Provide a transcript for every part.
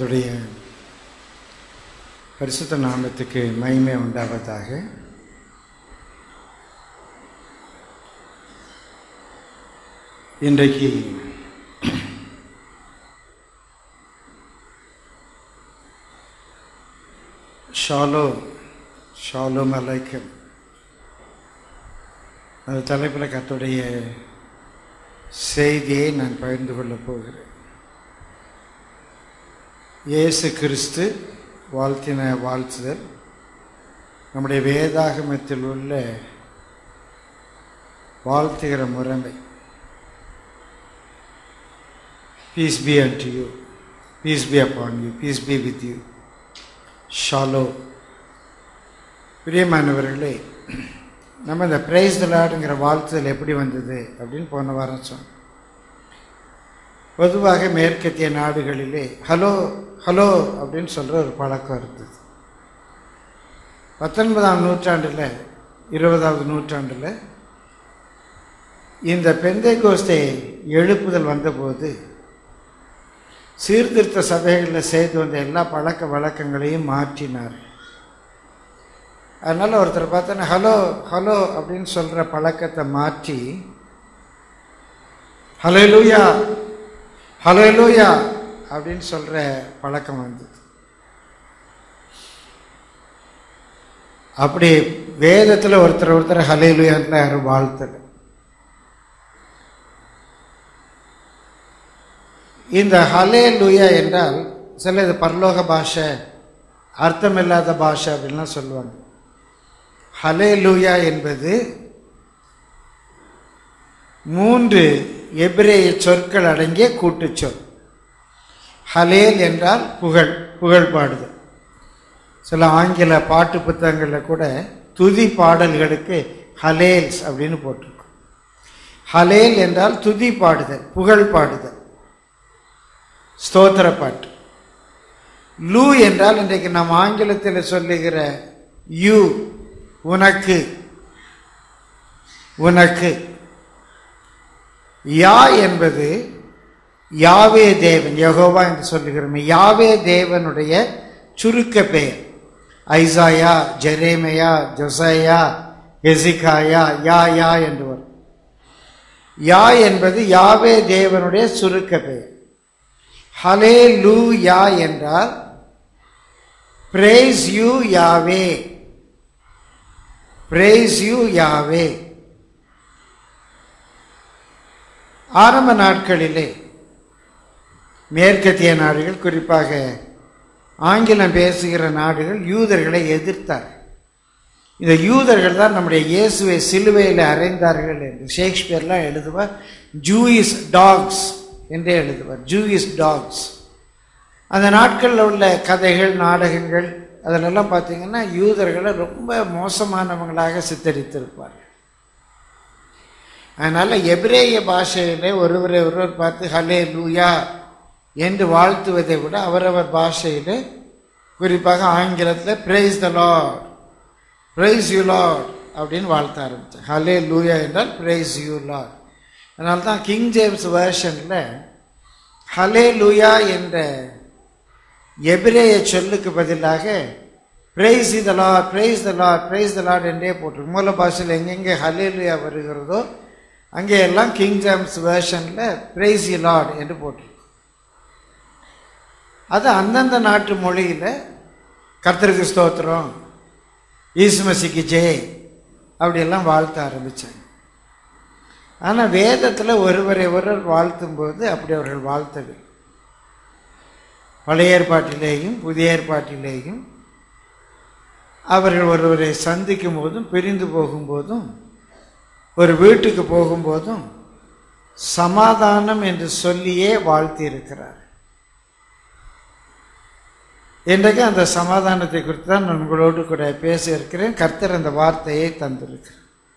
கர்த்தருடைய பரிசுத்த நாமத்துக்கு மகிமை உண்டாவதாக இன்றைக்கு ஷாலோ ஷாலோ அலைக்கம் அந்த தலைப்பில் கர்த்தருடைய செய்தியை நான் பகிர்ந்து கொள்ளப் போகிறேன் இயேசு கிறிஸ்து வாழ்த்தின வாழ்த்துதல் நம்முடைய வேதாகமத்தில் உள்ள வாழ்த்துகிற முறைமை peace be and you peace be upon you peace be with you ஷாலோ பிரியமானவர்களே நம்ம இந்த பிரைஸ் தலாடுங்கிற வாழ்த்துதல் எப்படி வந்தது அப்படின்னு போன வாரம் சொன்னோம் பொதுவாக மேற்கத்திய நாடுகளிலே ஹலோ ஹலோ அப்படின்னு சொல்கிற ஒரு பழக்கம் இருந்தது பத்தொன்பதாம் நூற்றாண்டில் இருபதாவது நூற்றாண்டில் இந்த பெந்தை கோஸ்தை எழுப்புதல் வந்தபோது சீர்திருத்த சபைகளில் செய்து வந்த எல்லா பழக்க வழக்கங்களையும் மாற்றினார் அதனால் ஒருத்தர் பார்த்தோன்னா ஹலோ ஹலோ அப்படின்னு சொல்கிற பழக்கத்தை மாற்றி ஹலோ லூயா ஹலோ லூயா அப்படின்னு சொல்கிற பழக்கம் வந்தது அப்படி வேதத்தில் ஒருத்தர் ஒருத்தர் ஹலே லூயான்னு யாரும் வாழ்த்தலை இந்த ஹலே லூயா என்றால் சில இது பரலோக பாஷை அர்த்தமில்லாத பாஷை அப்படின்லாம் சொல்லுவாங்க ஹலே லூயா என்பது மூன்று எபிரேய சொற்கள் அடங்கிய கூட்டுச்சொல் ஹலேல் என்றால் புகழ் புகழ் பாடுதல் சில ஆங்கில பாட்டு புத்தகங்களில் கூட துதி பாடல்களுக்கு ஹலேல்ஸ் அப்படின்னு போட்டிருக்கும் ஹலேல் என்றால் துதி பாடுதல் புகழ் பாடுதல் ஸ்தோத்திர பாட்டு லூ என்றால் இன்றைக்கு நாம் ஆங்கிலத்தில் சொல்லுகிற யூ உனக்கு உனக்கு யா என்பது யாவே தேவன் யகோவா என்று சொல்லுகிறோம் யாவே தேவனுடைய சுருக்க பெயர் ஐசாயா ஜெரேமையா ஜொசையா எசிகாயா யா யா என்று வரும் யா என்பது யாவே தேவனுடைய சுருக்க பெயர் ஹலே லூ யா என்றால் praise you Yahweh praise you Yahweh ஆரம்ப நாட்களிலே மேற்கத்திய நாடுகள் குறிப்பாக ஆங்கிலம் பேசுகிற நாடுகள் யூதர்களை எதிர்த்தார் இந்த யூதர்கள் தான் நம்முடைய இயேசுவை சிலுவையில் அறைந்தார்கள் என்று ஷேக்ஸ்பியர்லாம் எழுதுவார் ஜூயிஸ் டாக்ஸ் என்றே எழுதுவார் ஜூயிஸ் டாக்ஸ் அந்த நாட்களில் உள்ள கதைகள் நாடகங்கள் அதிலெல்லாம் பார்த்தீங்கன்னா யூதர்களை ரொம்ப மோசமானவங்களாக சித்தரித்திருப்பார் அதனால் எபிரேய பாஷையிலே ஒருவரை ஒருவர் பார்த்து ஹலே லூயா என்று வாழ்த்துவதை விட அவரவர் பாஷையில் குறிப்பாக ஆங்கிலத்தில் praise the Lord praise you Lord அப்படின்னு வாழ்த்த ஆரம்பித்தேன் ஹலே லூயா என்றால் பிரைஸ் யூ லார்ட் அதனால தான் கிங் ஜேம்ஸ் வேர்ஷனில் ஹலே லூயா என்ற எபிரேய சொல்லுக்கு பதிலாக praise the Lord praise the Lord praise the Lord என்றே போட்டிருக்கு மூல பாஷையில் எங்கெங்கே ஹலே லூயா வருகிறதோ அங்கே எல்லாம் கிங் ஜேம்ஸ் வேர்ஷனில் பிரைஸ் யூ லார்ட் என்று போட்டிருக்கு அது அந்தந்த நாட்டு மொழியில் கர்த்தருக்கு ஸ்தோத்திரம் ஈசுமசிக்கு ஜெய் அப்படியெல்லாம் வாழ்த்த ஆரம்பித்தாங்க ஆனால் வேதத்தில் ஒருவரை ஒருவர் வாழ்த்தும்போது அப்படி அவர்கள் வாழ்த்தவில்லை பழைய ஏற்பாட்டிலேயும் புதிய ஏற்பாட்டிலேயும் அவர்கள் ஒருவரை சந்திக்கும் போதும் பிரிந்து போகும்போதும் ஒரு வீட்டுக்கு போகும்போதும் சமாதானம் என்று சொல்லியே வாழ்த்தி இருக்கிறார் இன்றைக்கு அந்த சமாதானத்தை குறித்து தான் நான் உங்களோடு கூட பேச இருக்கிறேன் கர்த்தர் அந்த வார்த்தையை தந்திருக்கிறார்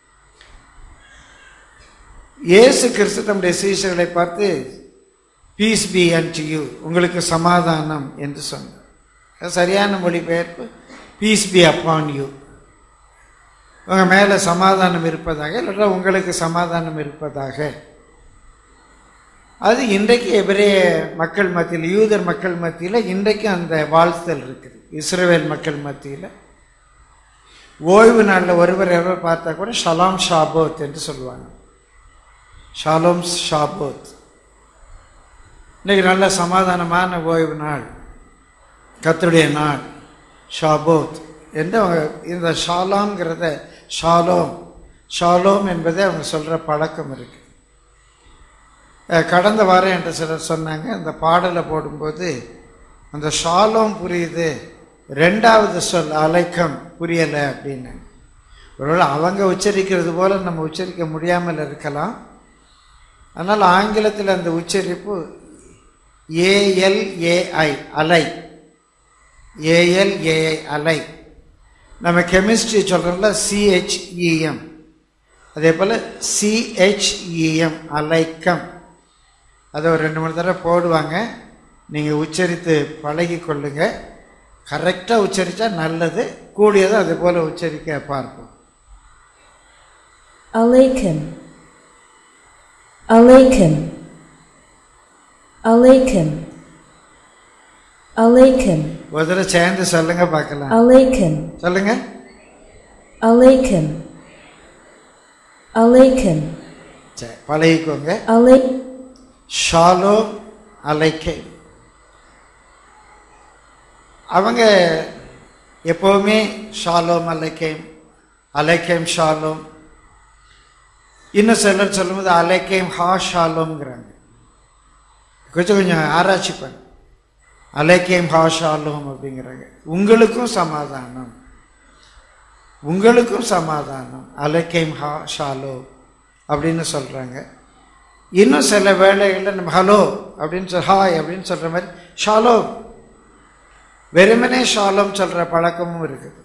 இயேசு கிறிஸ்து தம்முடைய சீசர்களை பார்த்து பீஸ் பி அண்ட் யூ உங்களுக்கு சமாதானம் என்று சொன்னார் சரியான மொழிபெயர்ப்பு பீஸ் பி அப்பான் யூ உங்கள் மேலே சமாதானம் இருப்பதாக இல்லைன்னா உங்களுக்கு சமாதானம் இருப்பதாக அது இன்றைக்கு எபிரேய மக்கள் மத்தியில் யூதர் மக்கள் மத்தியில் இன்றைக்கும் அந்த வாழ்த்தல் இருக்குது இஸ்ரவேல் மக்கள் மத்தியில் ஓய்வு நாளில் ஒருவர் எவர் பார்த்தா கூட ஷலாம் ஷாபோத் என்று சொல்லுவாங்க ஷாலோம் ஷாபோத் இன்னைக்கு நல்ல சமாதானமான ஓய்வு நாள் கர்த்தருடைய நாள் ஷாபோத் என்று அவங்க இந்த ஷாலாம்ங்கிறத ஷாலோம் ஷாலோம் என்பதை அவங்க சொல்கிற பழக்கம் இருக்கு அஹ் கடந்த வாரம் என்று சிலர் சொன்னாங்க அந்த பாடலை போடும்போது அந்த ஷாலோம் புரியுது ரெண்டாவது சொல் அலைக்கம் புரியலை அப்படின்னு ஒருவேளை அவங்க உச்சரிக்கிறது போல நம்ம உச்சரிக்க முடியாமல் இருக்கலாம் ஆனால் ஆங்கிலத்தில் அந்த உச்சரிப்பு ஏஎல்ஏஐ அலை ஏஎல்ஏஐ அலை நம்ம கெமிஸ்ட்ரி சொல்கிறோம்ல சிஹெச்இஎம் அதே போல் சிஹெச்இஎம் அலைக்கம் அதை ஒரு ரெண்டு மூணு தடவை போடுவாங்க நீங்கள் உச்சரித்து பழகி கொள்ளுங்க கரெக்டாக உச்சரித்தா நல்லது கூடியதும் அதே போல் உச்சரிக்க பார்ப்போம் Alaykum. Alaykum. Alaykum. Alaykum. ஒரு தடவை சேர்ந்து சொல்லுங்க பார்க்கலாம் Alaykum. சொல்லுங்க Alaykum. Alaykum. சரி பழகிக்கோங்க Alay. ஷாலோ அலைக்கை அவங்க எப்போவுமே ஷாலோம் அலைக்கேம் அலைக்கேம் ஷாலோம் இன்னும் சிலர் சொல்லும்போது அலைக்கேம் ஹா ஷாலோம்ங்கிறாங்க கொஞ்சம் கொஞ்சம் ஆராய்ச்சி பண்ணு அலைக்கேம் ஹா ஷாலோம் அப்படிங்கிறாங்க உங்களுக்கும் சமாதானம் உங்களுக்கும் சமாதானம் அலைக்கேம் ஹா ஷாலோ அப்படின்னு சொல்கிறாங்க இன்னும் சில வேளைகளில் நம்ம ஹலோ அப்படின்னு சொல் ஹாய் அப்படின்னு சொல்கிற மாதிரி ஷாலோ வெறுமனே ஷாலோம் சொல்கிற பழக்கமும் இருக்குது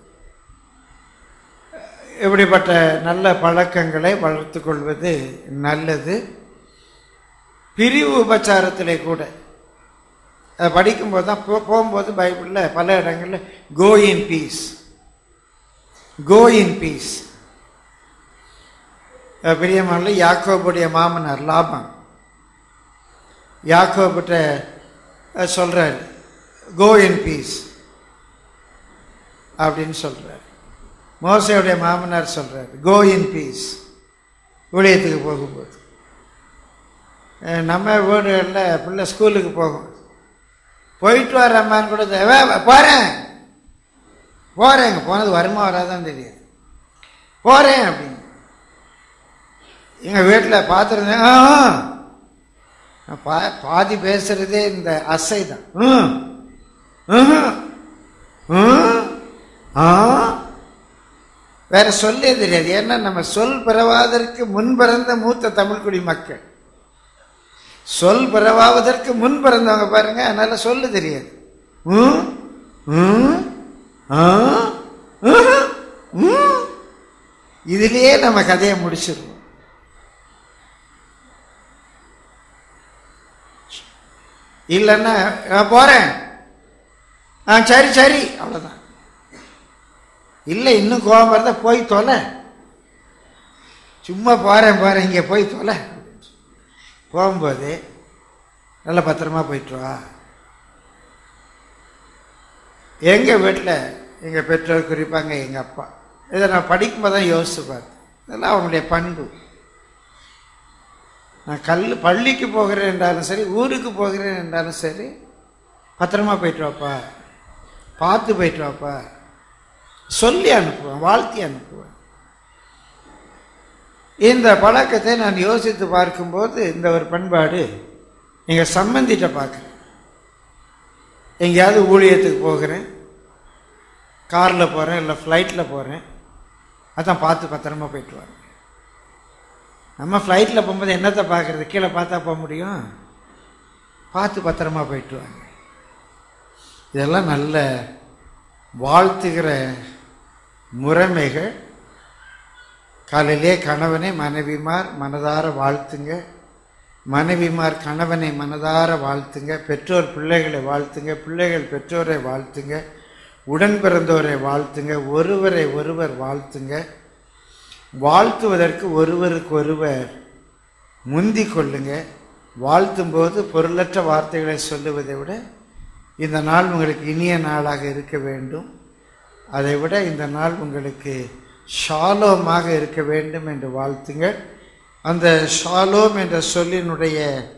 இப்படிப்பட்ட நல்ல பழக்கங்களை வளர்த்து கொள்வது நல்லது பிரிவு உபச்சாரத்திலே கூட அதை படிக்கும்போது தான் போ போகும்போது பைபிளில் பல இடங்களில் கோ in piece go in piece பிரியமான யாக்கோபுடைய மாமனார் லாபம் யாக்கோபிட்ட சொல்கிறார் கோ இன் பீஸ் அப்படின்னு சொல்கிறார் மோசையுடைய மாமனார் சொல்கிறார் கோ இன் பீஸ் ஊழியத்துக்கு போகும்போது அஹ் நம்ம வீடுகளில் பிள்ளை ஸ்கூலுக்கு போகும் போயிட்டு வரம்மான்னு கூட தெ- "வே, போறேன் போறேங்க போனது வருமா வராதான் தெரியாது போறேன் அப்படின்னு எங்கள் வீட்டில் பார்த்துருந்தேன் ஆ ஆ. நான் பா பாதி பேசுறதே இந்த அசை தான் ம், ம்ஹும், ம், ஆ. வேற சொல்லே தெரியாது ஏன்னா நம்ம சொல் பிறவாதற்கு முன் பிறந்த மூத்த தமிழ்குடி மக்கள் சொல் பிறவாவதற்கு முன் பிறந்தவங்க பாருங்க அதனால சொல்லு தெரியாது ம், ம், ஆ, ம்ஹும், ம். இதுலயே நம்ம கதையை முடிச்சிருவோம் இல்லைன்னா நான் போறேன் ஆ சரி சரி அவ்வளோதான் இல்லை இன்னும் கோபம் வருதா போய் தொலை சும்மா போறேன் போறேன் இங்கே போய் தொலை போகும்போது நல்ல பத்திரமா போயிட்டு வா எங்கள் வீட்டில் எங்கள் பெற்றோர் குறிப்பாங்க எங்கள் அப்பா இதை நான் படிக்கும்போது தான் யோசிச்சு பார்த்தேன் இதெல்லாம் அவங்களுடைய பண்பு நான் கல் பள்ளிக்கு போகிறேன் என்றாலும் சரி ஊருக்கு போகிறேன் என்றாலும் சரி பத்திரமா போயிட்டு வாப்பா பார்த்து போயிட்டு வாப்பா சொல்லி அனுப்புவேன் வாழ்த்தி அனுப்புவேன் இந்த பழக்கத்தை நான் யோசித்து பார்க்கும்போது இந்த ஒரு பண்பாடு எங்கள் சம்பந்திட்ட பார்க்குறேன் எங்கேயாவது ஊழியத்துக்கு போகிறேன் காரில் போகிறேன் இல்லை ஃப்ளைட்டில் போகிறேன் அதான் பார்த்து பத்திரமா போயிட்டு வரேன் நம்ம ஃப்ளைட்டில் போகும்போது என்னத்தை பார்க்குறது கீழே பார்த்தா போக முடியும் பார்த்து பத்திரமா போயிட்டு வாங்க இதெல்லாம் நல்ல வாழ்த்துகிற முறைமைகள் காலையிலே கணவனை மனைவிமார் மனதார வாழ்த்துங்க மனைவிமார் கணவனை மனதார வாழ்த்துங்க பெற்றோர் பிள்ளைகளை வாழ்த்துங்க பிள்ளைகள் பெற்றோரை வாழ்த்துங்க உடன் பிறந்தோரை வாழ்த்துங்க ஒருவரை ஒருவர் வாழ்த்துங்க வாழ்த்துவதற்கு ஒருவருக்கு ஒருவர் முந்தி கொள்ளுங்க வாழ்த்தும் போது பொருளற்ற வார்த்தைகளை சொல்லுவதை விட இந்த நாள் உங்களுக்கு இனிய நாளாக இருக்க வேண்டும் அதை விட இந்த நாள் உங்களுக்கு ஷாலோமாக இருக்க வேண்டும் என்று வாழ்த்துங்கள் அந்த ஷாலோம் என்ற சொல்லினுடைய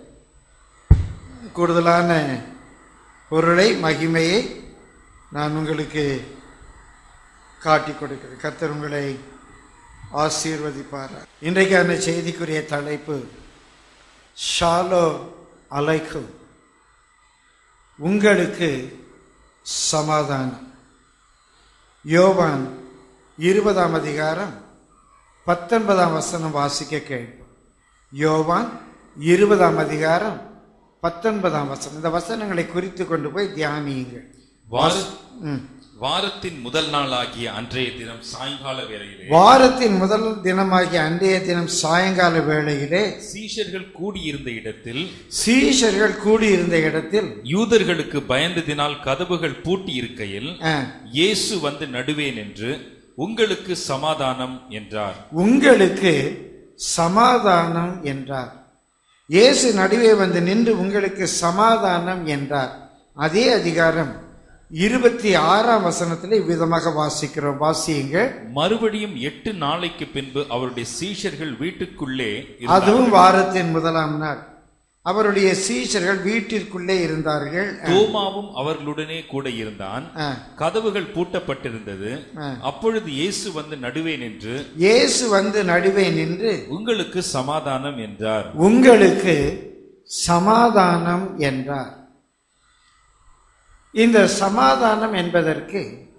கூடுதலான பொருளை மகிமையை நான் உங்களுக்கு காட்டி கொடுக்கிறேன் கர்த்தர் உங்களை ஆசீர்வதிப்பார் இன்றைக்கான செய்திக்குரிய தலைப்பு ஷாலோ அலைக்கும் உங்களுக்கு சமாதானம் யோவான் இருபதாம் அதிகாரம் பத்தொன்பதாம் வசனம் வாசிக்க கேட்போம் யோவான் இருபதாம் அதிகாரம் பத்தொன்பதாம் வசனம் இந்த வசனங்களை குறித்து கொண்டு போய் தியானியுங்கள் வார- ம். வாரத்தின் முதல் நாளாகிய அன்றைய தினம் சாயங்கால வேளையிலே வாரத்தின் முதல் தினமாகிய அன்றைய தினம் சாயங்கால வேளையிலே சீஷர்கள் கூடியிருந்த இடத்தில் சீஷர்கள் கூடியிருந்த இடத்தில் யூதர்களுக்கு பயந்ததினால் கதவுகள் பூட்டி இருக்கையில் ஆ, இயேசு வந்து நடுவே நின்று உங்களுக்கு சமாதானம் என்றார் உங்களுக்கு சமாதானம் என்றார் இயேசு நடுவே வந்து நின்று உங்களுக்கு சமாதானம் என்றார் அதே அதிகாரம் இருபத்தி ஆறாம் வசனத்தில் இவ்விதமாக வாசிக்கிறோம் வாசியுங்கள் மறுபடியும் எட்டு நாளைக்கு பின்பு அவருடைய சீஷர்கள் வீட்டுக்குள்ளே அதுவும் இருந்தார்கள். வாரத்தின் முதலாம் நாள் அவருடைய சீஷர்கள் வீட்டிற்குள்ளே இருந்தார்கள் தோமாவும் அவர்களுடனே கூட இருந்தான் ஆ, கதவுகள் பூட்டப்பட்டிருந்தது ஆ. அப்பொழுது இயேசு வந்து நடுவே நின்று இயேசு வந்து நடுவே நின்று உங்களுக்கு சமாதானம் என்றார் உங்களுக்கு சமாதானம் என்றார் இந்த சமாதானம் என்பதற்கு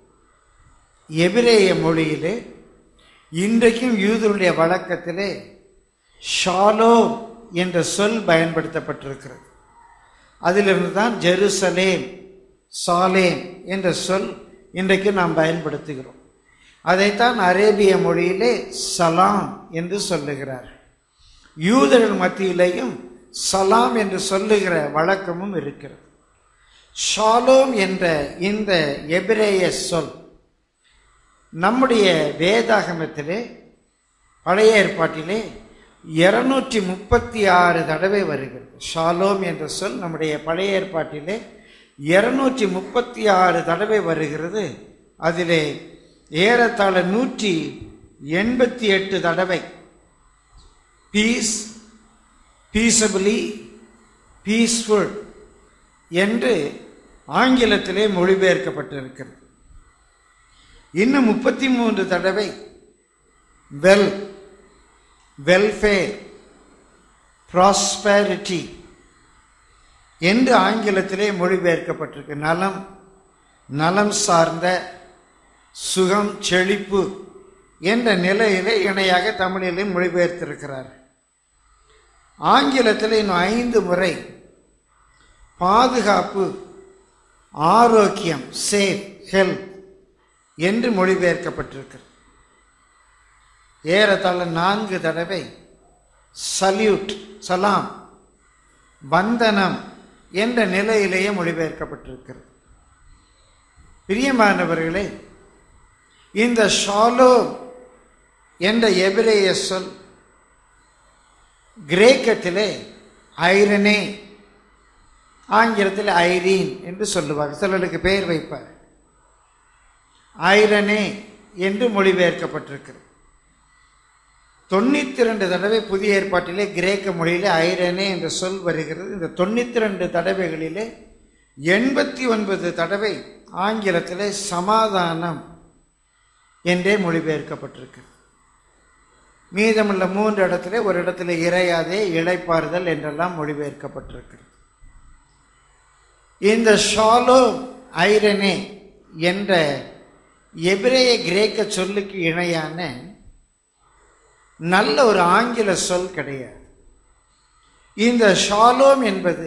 எபிரேய மொழியிலே இன்றைக்கும் யூதருடைய வழக்கத்திலே ஷாலோ என்ற சொல் பயன்படுத்தப்பட்டிருக்கிறது அதிலிருந்து தான் ஜெருசலேம் சாலேம் என்ற சொல் இன்றைக்கு நாம் பயன்படுத்துகிறோம் அதைத்தான் அரேபிய மொழியிலே சலாம் என்று சொல்லுகிறார் யூதர்கள் மத்தியிலேயும் சலாம் என்று சொல்லுகிற வழக்கமும் இருக்கிறது ஷாலோம் என்ற இந்த எபிரேய சொல் நம்முடைய வேதாகமத்திலே பழைய ஏற்பாட்டிலே இருநூற்றி முப்பத்தி ஆறு தடவை வருகிறது ஷாலோம் என்ற சொல் நம்முடைய பழைய ஏற்பாட்டிலே இருநூற்றி முப்பத்தி ஆறு தடவை வருகிறது அதிலே ஏறத்தாழ நூற்றி எண்பத்தி எட்டு தடவை பீஸ் பீசபிளி பீஸ்ஃபுல் என்று ஆங்கிலத்திலே மொழிபெயர்க்கப்பட்டிருக்கிறது இன்னும் முப்பத்தி மூன்று தடவை வெல் வெல்ஃபேர் ப்ராஸ்பெரிட்டி என்று ஆங்கிலத்திலே மொழிபெயர்க்கப்பட்டிருக்கு நலம் நலம் சார்ந்த சுகம் செழிப்பு என்ற நிலையிலே இணையாக தமிழிலே மொழிபெயர்த்திருக்கிறார் ஆங்கிலத்தில் இன்னும் ஐந்து முறை பாதுகாப்பு ஆரோக்கியம் சேஃப் ஹெல்த் என்று மொழிபெயர்க்கப்பட்டிருக்கிறது ஏறத்தாழ நான்கு தடவை சல்யூட் சலாம் வந்தனம் என்ற நிலையிலேயே மொழிபெயர்க்கப்பட்டிருக்கிறது பிரியமானவர்களே இந்த ஷாலோ என்ற எபிரேய சொல் கிரேக்கத்திலே ஐரனே ஆங்கிலத்தில் ஐரீன் என்று சொல்லுவார் சிலருக்கு பெயர் வைப்பார் ஐரனே என்று மொழிபெயர்க்கப்பட்டிருக்கிறது தொண்ணூத்தி ரெண்டு தடவை புதிய ஏற்பாட்டிலே கிரேக்க மொழியிலே ஐரனே என்ற சொல் வருகிறது இந்த தொண்ணூத்தி ரெண்டு தடவைகளிலே எண்பத்தி ஒன்பது தடவை ஆங்கிலத்திலே சமாதானம் என்றே மொழிபெயர்க்கப்பட்டிருக்கு மீதமுள்ள மூன்று இடத்துல ஒரு இடத்துல இறையாதே இழைப்பாறுதல் என்றெல்லாம் மொழிபெயர்க்கப்பட்டிருக்கிறது இந்த ஷாலோ ஐரனே என்ற எபிரேய கிரேக்க சொல்லுக்கு இணையான நல்ல ஒரு ஆங்கில சொல் கிடையாது இந்த ஷாலோம் என்பது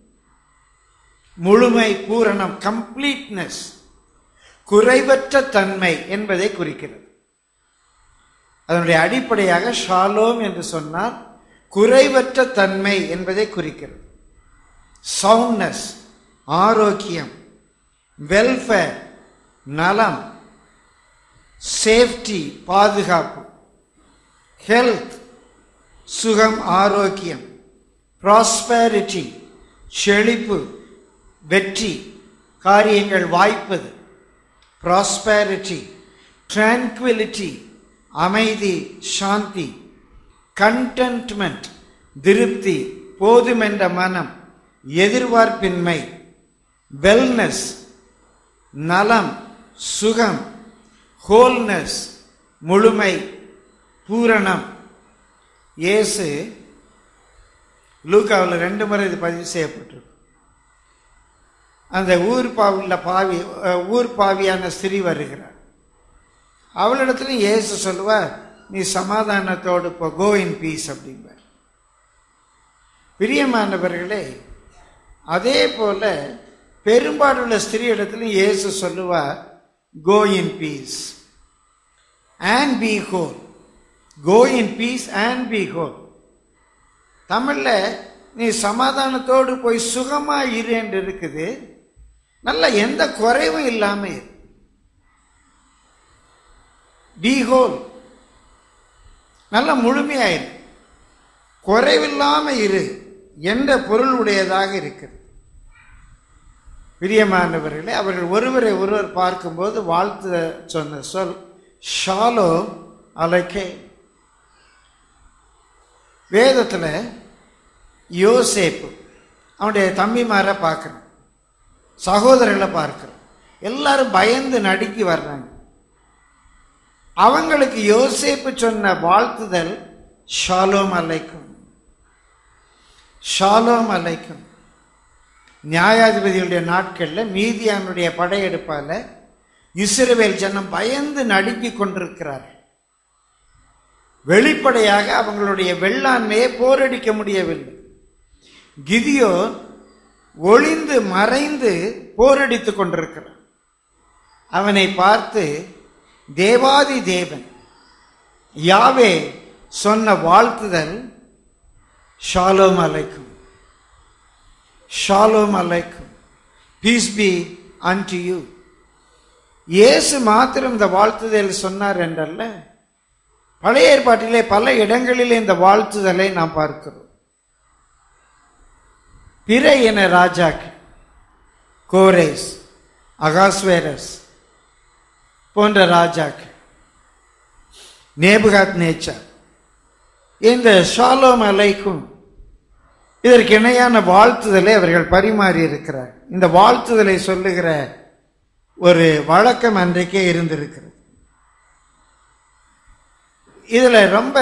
முழுமை பூரணம் கம்ப்ளீட்னஸ் குறைவற்ற தன்மை என்பதை குறிக்கிறது அதனுடைய அடிப்படையாக ஷாலோம் என்று சொன்னால் குறைவற்ற தன்மை என்பதை குறிக்கிறது சவுண்ட்னஸ் ஆரோக்கியம் வெல்ஃபேர் நலம் சேஃப்டி பாதுகாப்பு ஹெல்த் சுகம் ஆரோக்கியம் ப்ராஸ்பேரிட்டி செழிப்பு வெற்றி காரியங்கள் வாய்ப்பது ப்ராஸ்பேரிட்டி tranquility அமைதி சாந்தி கண்டென்ட்மெண்ட் திருப்தி போதுமென்ற மனம் எதிர்பார்ப்பின்மை வெல்னஸ் நலம் சுகம் ஹோல்னஸ் முழுமை பூரணம் இயேசு லூக்காவில் ரெண்டு முறை இது பதிவு செய்யப்பட்டிருக்கு அந்த ஊர் பாவில பாவி அஹ், ஊர் பாவியான ஸ்திரீ வருகிறார் அவளிடத்துல இயேசு சொல்லுவார் நீ சமாதானத்தோடு இப்போ கோ இன் பீஸ் அப்படிம்பார் பிரியமானவர்களே அதே போல பெரும்பாலுள்ள ஸ்திரீ இடத்துல இயேசு சொல்லுவார் go in peace and be whole go in peace and be whole தமிழ்ல நீ சமாதானத்தோடு போய் சுகமா இரு என்று இருக்குது நல்ல எந்த குறைவும் இல்லாம இரு பி ஹோல் நல்ல முழுமையாயிரு குறைவில்லாம இரு என்ற பொருள் உடையதாக இருக்கிறது பிரியமானவர்களே அவர்கள் ஒருவரை ஒருவர் பார்க்கும்போது வாழ்த்து சொன்ன சொல் ஷாலோ அலைக்கே வேதத்தில் யோசேப்பு அவனுடைய தம்பிமாரை பார்க்குறோம் சகோதரர்களை பார்க்கிறோம் எல்லாரும் பயந்து நடுக்கி வர்றாங்க அவங்களுக்கு யோசேப்பு சொன்ன வாழ்த்துதல் ஷாலோம் அலைக்கும் ஷாலோம் அலைக்கும் நியாயாதிபதிகளுடைய நாட்களில் மீதியானுடைய படையெடுப்பால இஸ்ரவேல் ஜனம் பயந்து நடுங்கி கொண்டிருக்கிறார்கள் வெளிப்படையாக அவங்களுடைய வெள்ளாண்மையை போரடிக்க முடியவில்லை கிதியோன் ஒளிந்து மறைந்து போரடித்துக் கொண்டிருக்கிறான் அவனை பார்த்து தேவாதி தேவன் யாவே சொன்ன வாழ்த்துதல் ஷாலோம் அலைக்கும் ஷாலோம் அலைக்கும் பீஸ் பி unto யூ இயேசு மாத்திரம் இந்த வாழ்த்துதல் சொன்னார் என்றல்ல பழைய ஏற்பாட்டிலே பல இடங்களிலே இந்த வாழ்த்துதலை நாம் பார்க்கிறோம் பிற என ராஜாக்கள் கோரேஸ் அகாஸ்வேரஸ் போன்ற ராஜாக்கள் நேபுகாத் நேச்சர் இந்த ஷாலோம் அலைக்கும் இதற்கு இணையான வாழ்த்துதலை அவர்கள் பரிமாறி இருக்கிறார் இந்த வாழ்த்துதலை சொல்லுகிற ஒரு வழக்கம் அன்றைக்கே இருந்திருக்கிறது இதுல ரொம்ப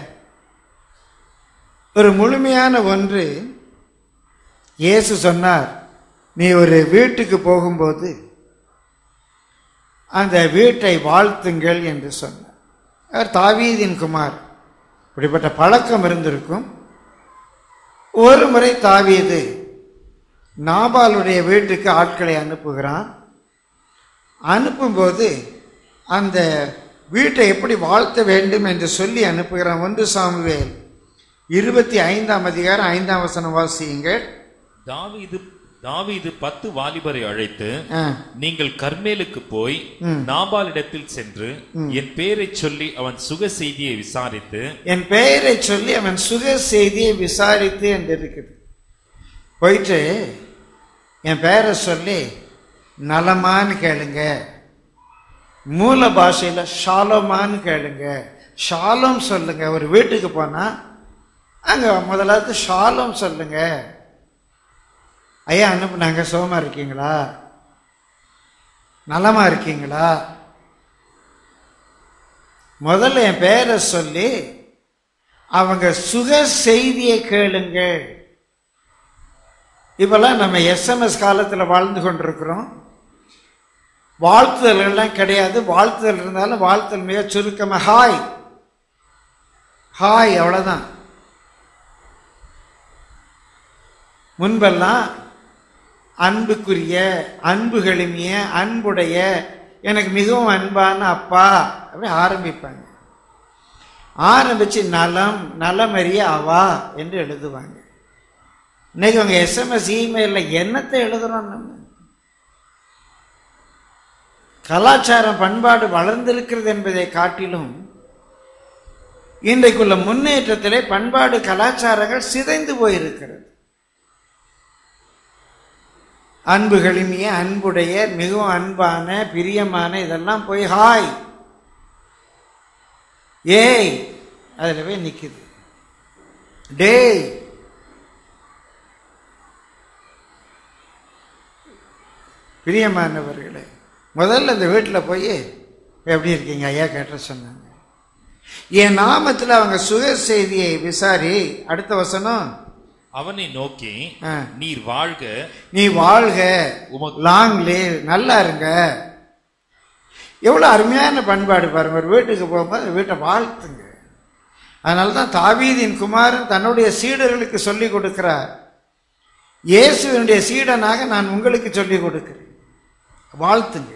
ஒரு முழுமையான ஒன்று இயேசு சொன்னார் நீ ஒரு வீட்டுக்கு போகும்போது அந்த வீட்டை வாழ்த்துங்கள் என்று சொன்னார் அவர் தாவீதின் குமார் இப்படிப்பட்ட பழக்கம் இருந்திருக்கும் ஒரு முறை தாவீது நாபாலுடைய வீட்டுக்கு ஆட்களை அனுப்புகிறான் அனுப்பும்போது அந்த வீட்டை எப்படி வாழ்த்த வேண்டும் என்று சொல்லி அனுப்புகிறான் ஒன்று சாமுவேல் இருபத்தி ஐந்தாம் அதிகாரம் ஐந்தாம் வசனம் வாசியுங்கள் தாவீது தாவீது பத்து வாலிபரை அழைத்து ஆ, நீங்கள் கர்மேலுக்கு போய் நாபாலிடத்தில் சென்று என் பேரைச் சொல்லி அவன் சுக செய்தியை விசாரித்து என் பெயரை சொல்லி அவன் சுக செய்தியை விசாரித்து என்று இருக்குது போயிட்டு என் பெயரை சொல்லி நலமான்னு கேளுங்க மூல பாஷையில ஷாலோமான்னு கேளுங்க ஷாலோம் சொல்லுங்க ஒரு வீட்டுக்கு போனா அங்க முதலாவது ஷாலோம் சொல்லுங்க ஐயா அனுப்புனாங்க சுகமா இருக்கீங்களா நலமா இருக்கீங்களா முதல்ல என் பேரை சொல்லி அவங்க சுக செய்தியை கேளுங்க இப்பெல்லாம் நம்ம எஸ்எம்எஸ் காலத்தில் வாழ்ந்து கொண்டிருக்கிறோம் வாழ்த்துதல் எல்லாம் கிடையாது வாழ்த்துதல் இருந்தாலும் வாழ்த்துதல் மிக சுருக்கமா ஹாய் ஹாய் அவ்வளவுதான் முன்பெல்லாம் அன்புக்குரிய அன்புகளிமிய அன்புடைய எனக்கு மிகவும் அன்பான அப்பா அப்படி ஆரம்பிப்பாங்க ஆரம்பிச்சு நலம் நலமறிய அவா என்று எழுதுவாங்க இன்னைக்கு உங்க எஸ்எம்எஸ் இமெயில்ல என்னத்தை எழுதுறோம் நம்ம கலாச்சாரம் பண்பாடு வளர்ந்திருக்கிறது என்பதை காட்டிலும் இன்றைக்குள்ள முன்னேற்றத்திலே பண்பாடு கலாச்சாரங்கள் சிதைந்து போயிருக்கிறது அன்புகளினிய அன்புடைய மிகவும் அன்பான பிரியமான இதெல்லாம் போய் ஹாய் ஏய் அதுல போய் நிக்குது டேய் பிரியமானவர்களே முதல்ல இந்த வீட்டில் போய் எப்படி இருக்கீங்க ஐயா கேட்ட சொன்னாங்க என் நாமத்தில் அவங்க சுக செய்தியை விசாரி அடுத்த வசனம் அவனை நோக்கி ஆ. நீர் வாழ்க நீ வாழ்க உமக்கு- லாங் லிவ் நல்லா இருங்க எவ்வளவு அருமையான பண்பாடு பாருங்க ஒரு வீட்டுக்கு போகும்போது வீட்டை வாழ்த்துங்க அதனால தான் தாவீதின் குமாரன் தன்னுடைய சீடர்களுக்கு சொல்லிக் கொடுக்கிறார் இயேசுவினுடைய சீடனாக நான் உங்களுக்கு சொல்லிக் கொடுக்கிறேன் வாழ்த்துங்க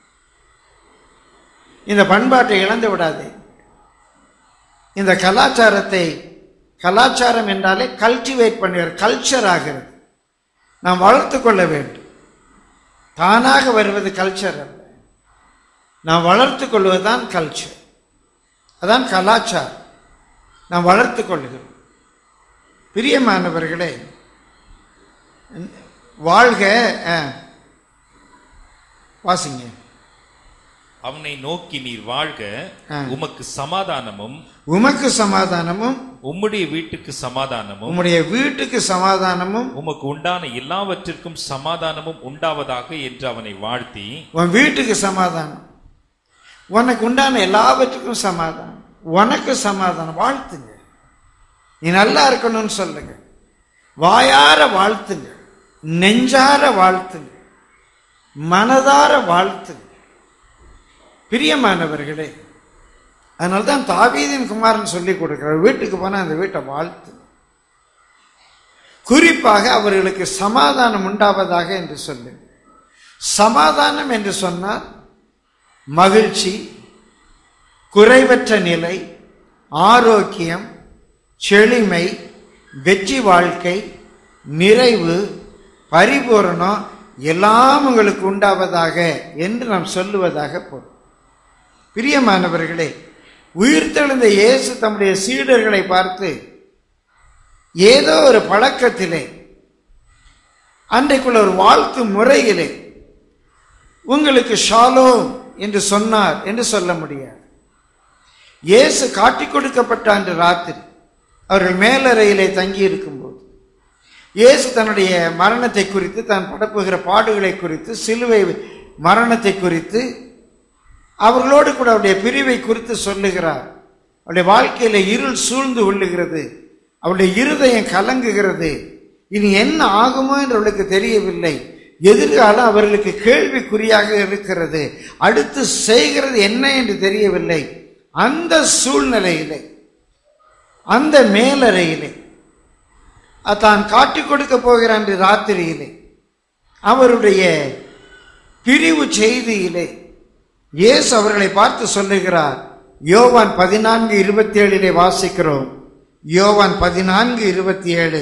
இந்த பண்பாட்டை இழந்து விடாதே இந்த கலாச்சாரத்தை கலாச்சாரம் என்றாலே கல்டிவேட் பண்ணுகிற கல்ச்சர் ஆகிறது நாம் வளர்த்து கொள்ள வேண்டும் தானாக வருவது கல்ச்சர் அல்ல நாம் வளர்த்து கொள்வதுதான் கல்ச்சர் அதான் கலாச்சாரம் நாம் வளர்த்து கொள்கிறோம் பிரியமானவர்களே வாழ்க ஆ, வாசிங்க அவனை நோக்கி நீர் வாழ்க ஆ. உமக்கு சமாதானமும் உமக்கு சமாதானமும் உம்முடைய வீட்டுக்கு சமாதானமும் உம்முடைய வீட்டுக்கு சமாதானமும் உமக்கு உண்டான எல்லாவற்றிற்கும் சமாதானமும் உண்டாவதாக என்று அவனை வாழ்த்தி உன் வீட்டுக்கு சமாதானம் உனக்கு உண்டான எல்லாவற்றுக்கும் சமாதானம் உனக்கு சமாதானம் வாழ்த்துங்க நீ நல்லா இருக்கணும்னு சொல்லுங்க வாயார வாழ்த்துங்க நெஞ்சார வாழ்த்துங்க மனதார வாழ்த்துங்க பிரியமானவர்களே அதனால தான் தாவீதின் குமாரன் சொல்லி கொடுக்கிறார் வீட்டுக்கு போனால் அந்த வீட்டை வாழ்த்து குறிப்பாக அவர்களுக்கு சமாதானம் உண்டாவதாக என்று சொல்லு சமாதானம் என்று சொன்னால் மகிழ்ச்சி குறைவற்ற நிலை ஆரோக்கியம் செழுமை வெற்றி வாழ்க்கை நிறைவு பரிபூரணம் எல்லாம் உங்களுக்கு உண்டாவதாக என்று நாம் சொல்லுவதாக பொருள் பிரியமானவர்களே உயிர்த்தெழுந்த இயேசு தம்முடைய சீடர்களை பார்த்து ஏதோ ஒரு பழக்கத்திலே அன்றைக்குள்ள ஒரு வாழ்த்து முறையிலே உங்களுக்கு ஷாலோம் என்று சொன்னார் என்று சொல்ல முடியாது இயேசு காட்டிக் கொடுக்கப்பட்ட அன்று ராத்திரி அவர்கள் மேலறையிலே தங்கி இருக்கும்போது இயேசு தன்னுடைய மரணத்தை குறித்து தான் படப்புகிற பாடுகளை குறித்து சிலுவை மரணத்தை குறித்து அவர்களோடு கூட அவருடைய பிரிவை குறித்து சொல்லுகிறார் அவருடைய வாழ்க்கையில இருள் சூழ்ந்து கொள்ளுகிறது அவருடைய இருதயம் கலங்குகிறது இனி என்ன ஆகுமோ என்று அவளுக்கு தெரியவில்லை எதிர்காலம் அவர்களுக்கு கேள்விக்குறியாக இருக்கிறது அடுத்து செய்கிறது என்ன என்று தெரியவில்லை அந்த சூழ்நிலையிலே அந்த மேலறையிலே அ- தான் காட்டிக் கொடுக்க போகிற அன்று ராத்திரியிலே அவருடைய பிரிவு செய்தியிலே இயேசு அவர்களை பார்த்து சொல்லுகிறார் யோவான் பதினான்கு இருபத்தி ஏழிலே வாசிக்கிறோம் யோவான் பதினான்கு இருபத்தி ஏழு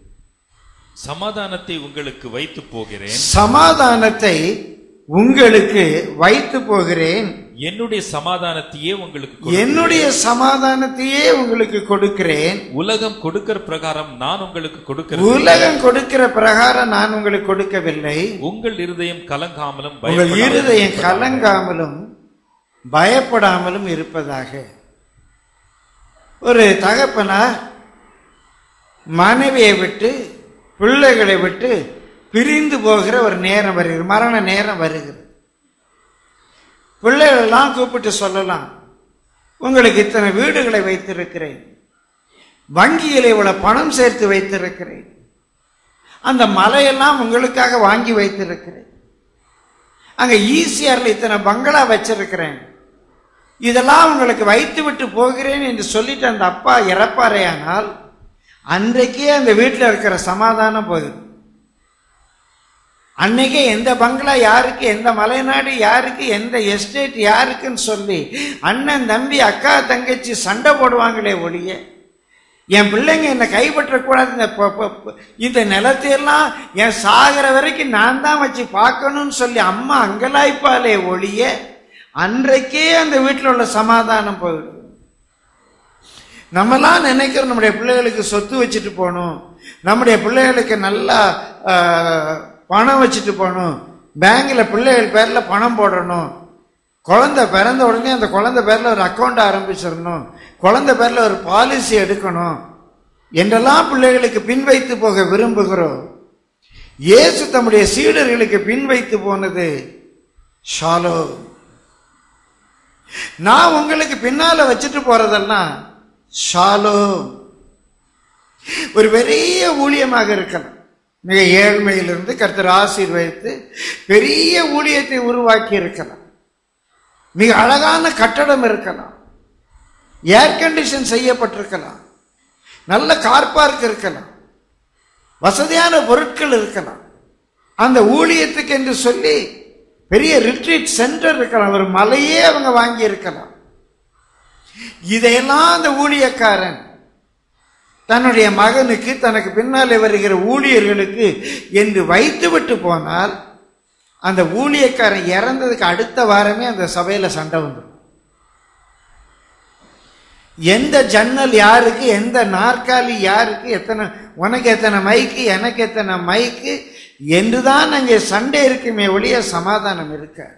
சமாதானத்தை உங்களுக்கு வைத்து போகிறேன் சமாதானத்தை உங்களுக்கு வைத்து போகிறேன் என்னுடைய சமாதானத்தையே உங்களுக்கு கொடுக்கிறேன். என்னுடைய சமாதானத்தையே உங்களுக்கு கொடுக்கிறேன் உலகம் கொடுக்கிற பிரகாரம் நான் உங்களுக்கு கொடுக்கிறேன் உலகம் கொடுக்கிற பிரகாரம் நான் உங்களுக்கு கொடுக்கவில்லை உங்கள் இருதயம் கலங்காமலும் உங்கள் பயப்படாமலும் இருதயம் இருப்பதாக. கலங்காமலும் பயப்படாமலும் இருப்பதாக ஒரு தகப்பனார் மனைவியை விட்டு பிள்ளைகளை விட்டு பிரிந்து போகிற ஒரு நேரம் வருகிறது மரண நேரம் வருகிறது பிள்ளைகளெல்லாம் கூப்பிட்டு சொல்லலாம் உங்களுக்கு இத்தனை வீடுகளை வைத்திருக்கிறேன் வங்கியில் இவ்வளவு பணம் சேர்த்து வைத்திருக்கிறேன் அந்த மலையெல்லாம் உங்களுக்காக வாங்கி வைத்திருக்கிறேன் அங்க ஈசிஆர்ல இத்தனை பங்களா வச்சிருக்கிறேன் இதெல்லாம் உங்களுக்கு வைத்து விட்டு போகிறேன் என்று சொல்லிட்டு அந்த அப்பா இறப்பாரேயானால் அன்றைக்கே அந்த வீட்டில் இருக்கிற சமாதானம் போயிடும் அன்னைக்கே எந்த பங்களா யாருக்கு எந்த மலைநாடு யாருக்கு எந்த எஸ்டேட் யாருக்குன்னு சொல்லி அண்ணன் தம்பி அக்கா தங்கச்சி சண்டை போடுவாங்களே ஒழிய என் பிள்ளைங்க என்னை கைப்பற்றக்கூடாது இந்த பொ- பொ- பொ- இந்த நிலத்தையெல்லாம் என் சாகிற வரைக்கும் நான் தான் வச்சு பார்க்கணும்னு சொல்லி அம்மா அங்கலாய்ப்பாலே ஒழிய அன்றைக்கே அந்த வீட்டில் உள்ள சமாதானம் போயிடும் நம்மலாம் நினைக்கிறோம் நம்முடைய பிள்ளைகளுக்கு சொத்து வச்சுட்டு போகணும் நம்முடைய பிள்ளைகளுக்கு நல்லா ஆஹ், பணம் வச்சுட்டு போகணும் பேங்க்ல பிள்ளைகள் பேர்ல பணம் போடணும் குழந்தை பிறந்த உடனே அந்த குழந்தை பேர்ல ஒரு அக்கௌண்ட் ஆரம்பிச்சிடணும் குழந்தை பேர்ல ஒரு பாலிசி எடுக்கணும் என்றெல்லாம் பிள்ளைகளுக்கு பின் வைத்து போக விரும்புகிறோம் இயேசு தம்முடைய சீடர்களுக்கு பின் வைத்து போனது ஷாலோ நான் உங்களுக்கு பின்னால வச்சுட்டு போறதெல்லாம் ஷாலோ ஒரு பெரிய ஊழியமாக இருக்கலாம் மிக ஏழ்மையிலிருந்து கர்த்தர் ஆசீர்வதித்து பெரிய ஊழியத்தை உருவாக்கி இருக்கலாம் மிக அழகான கட்டடம் இருக்கலாம் ஏர் கண்டிஷன் செய்யப்பட்டிருக்கலாம் நல்ல கார் பார்க் இருக்கலாம் வசதியான பொருட்கள் இருக்கலாம் அந்த ஊழியத்துக்கு என்று சொல்லி பெரிய ரிட்ரீட் சென்டர் இருக்கலாம் ஒரு மலையே அவங்க வாங்கி இருக்கலாம் இதையெல்லாம் அந்த ஊழியக்காரன் தன்னுடைய மகனுக்கு தனக்கு பின்னாலே வருகிற ஊழியர்களுக்கு என்று வைத்துவிட்டு போனால் அந்த ஊழியக்காரன் இறந்ததுக்கு அடுத்த வாரமே அந்த சபையில சண்டை வந்துடும் எந்த ஜன்னல் யாருக்கு எந்த நாற்காலி யாருக்கு எத்தனை உனக்கு எத்தனை மைக்கு எனக்கு எத்தனை மைக்கு என்றுதான் அங்கே சண்டை இருக்குமே ஒழிய சமாதானம் இருக்காது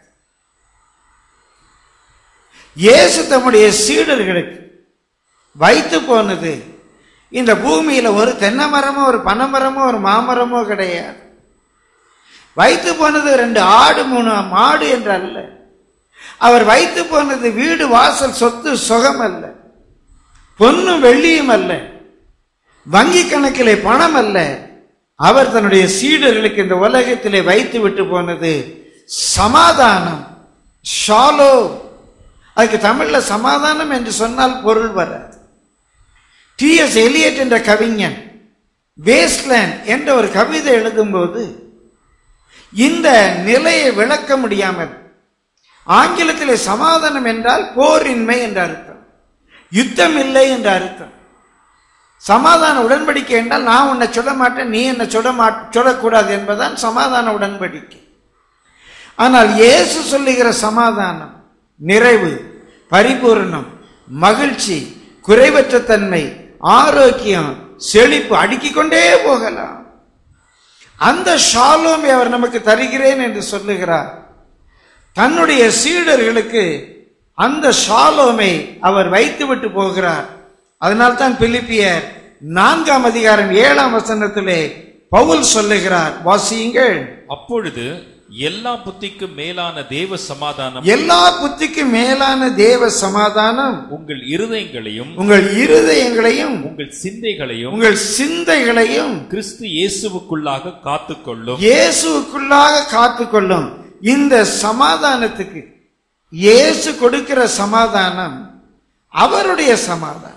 இயேசு தம்முடைய சீடர்களுக்கு வைத்து போனது இந்த பூமியில ஒரு தென்னை மரமோ ஒரு பனைமரமோ ஒரு மாமரமோ கிடையாது வைத்து போனது ரெண்டு ஆடு மூணு மாடு என்று அல்ல அவர் வைத்து போனது வீடு வாசல் சொத்து சுகம் அல்ல பொன்னும் வெள்ளியும் அல்ல வங்கி கணக்கிலே பணம் அல்ல அவர் தன்னுடைய சீடர்களுக்கு இந்த உலகத்திலே வைத்து விட்டு போனது சமாதானம் ஷாலோ அதுக்கு தமிழ்ல சமாதானம் என்று சொன்னால் பொருள் வராது டி எஸ் எலியட் என்ற கவிஞன் வேஸ்ட்லேண்ட் என்ற ஒரு கவிதை எழுதும்போது இந்த நிலையை விளக்க முடியாமல் ஆங்கிலத்திலே சமாதானம் என்றால் போரின்மை என்ற அர்த்தம் யுத்தம் இல்லை என்ற அர்த்தம் சமாதான உடன்படிக்கை என்றால் நான் உன்னை சுட மாட்டேன் நீ என்னை சுட மாட் சுடக்கூடாது என்பதுதான் சமாதான உடன்படிக்கை ஆனால் இயேசு சொல்லுகிற சமாதானம் நிறைவு பரிபூரணம் மகிழ்ச்சி குறைவற்ற தன்மை ஆரோக்கியம் செழிப்பு அடுக்கிக் கொண்டே போகலாம் அந்த ஷாலோமை அவர் நமக்கு தருகிறேன் என்று சொல்லுகிறார் தன்னுடைய சீடர்களுக்கு அந்த ஷாலோமை அவர் வைத்துவிட்டு போகிறார் அதனால்தான் பிலிப்பியர் நான்காம் அதிகாரம் ஏழாம் வசனத்திலே பவுல் சொல்லுகிறார் வாசியுங்கள் அப்பொழுது எல்லா புத்திக்கும் மேலான தேவ சமாதானம் எல்லா புத்திக்கும் மேலான தேவ சமாதானம் உங்கள் இருதயங்களையும் உங்கள் இருதயங்களையும் உங்கள் சிந்தைகளையும் உங்கள் சிந்தைகளையும் கிறிஸ்து இயேசுவுக்குள்ளாக காத்துக்கொள்ளும் இயேசுக்குள்ளாக காத்துக்கொள்ளும் இந்த சமாதானத்துக்கு இயேசு கொடுக்கிற சமாதானம் அவருடைய சமாதானம்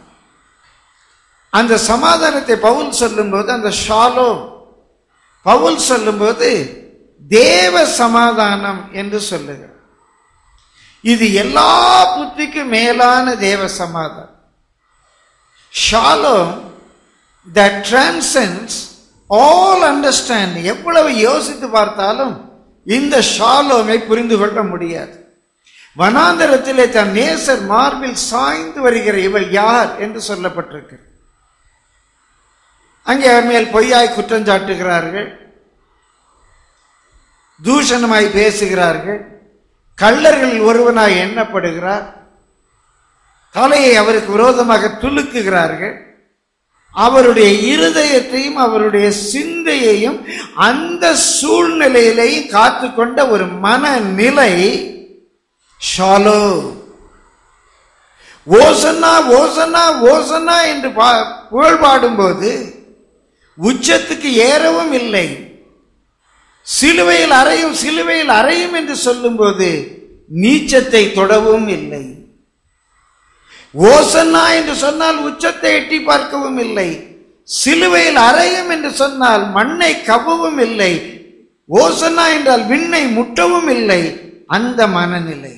அந்த சமாதானத்தை பவுல் சொல்லும்போது அந்த ஷாலோ பவுல் சொல்லும்போது தேவ சமாதானம் என்று சொல்லுகிறார் இது எல்லா புத்திக்கும் மேலான தேவ சமாதானம் ஷாலோ that transcends all understanding எவ்வளவு யோசித்து பார்த்தாலும் இந்த ஷாலோமை புரிந்து கொள்ள முடியாது வனாந்தரத்திலே தன் நேசர் மார்பில் சாய்ந்து வருகிற இவள் யார் என்று சொல்லப்பட்டிருக்கு அங்கே அவர் மேல் பொய்யாய் குற்றம் சாட்டுகிறார்கள் தூஷணமாய் பேசுகிறார்கள் கள்ளர்களில் ஒருவனாய் எண்ணப்படுகிறார் தலையை அவருக்கு விரோதமாக துலுக்குகிறார்கள் அவருடைய இருதயத்தையும் அவருடைய சிந்தையையும் அந்த சூழ்நிலையிலையும் காத்துக்கொண்ட ஒரு மனநிலை ஷாலோ ஓசன்னா ஓசன்னா ஓசன்னா என்று பா- புகழ் பாடும்போது உச்சத்துக்கு ஏறவும் இல்லை சிலுவையில் அறையும் சிலுவையில் அறையும் என்று சொல்லும்போது நீச்சத்தை தொடவும் இல்லை ஓசன்னா என்று சொன்னால் உச்சத்தை எட்டி பார்க்கவும் இல்லை சிலுவையில் அறையும் என்று சொன்னால் மண்ணை கவ்வவும் இல்லை ஓசன்னா என்றால் விண்ணை முட்டவும் இல்லை அந்த மனநிலை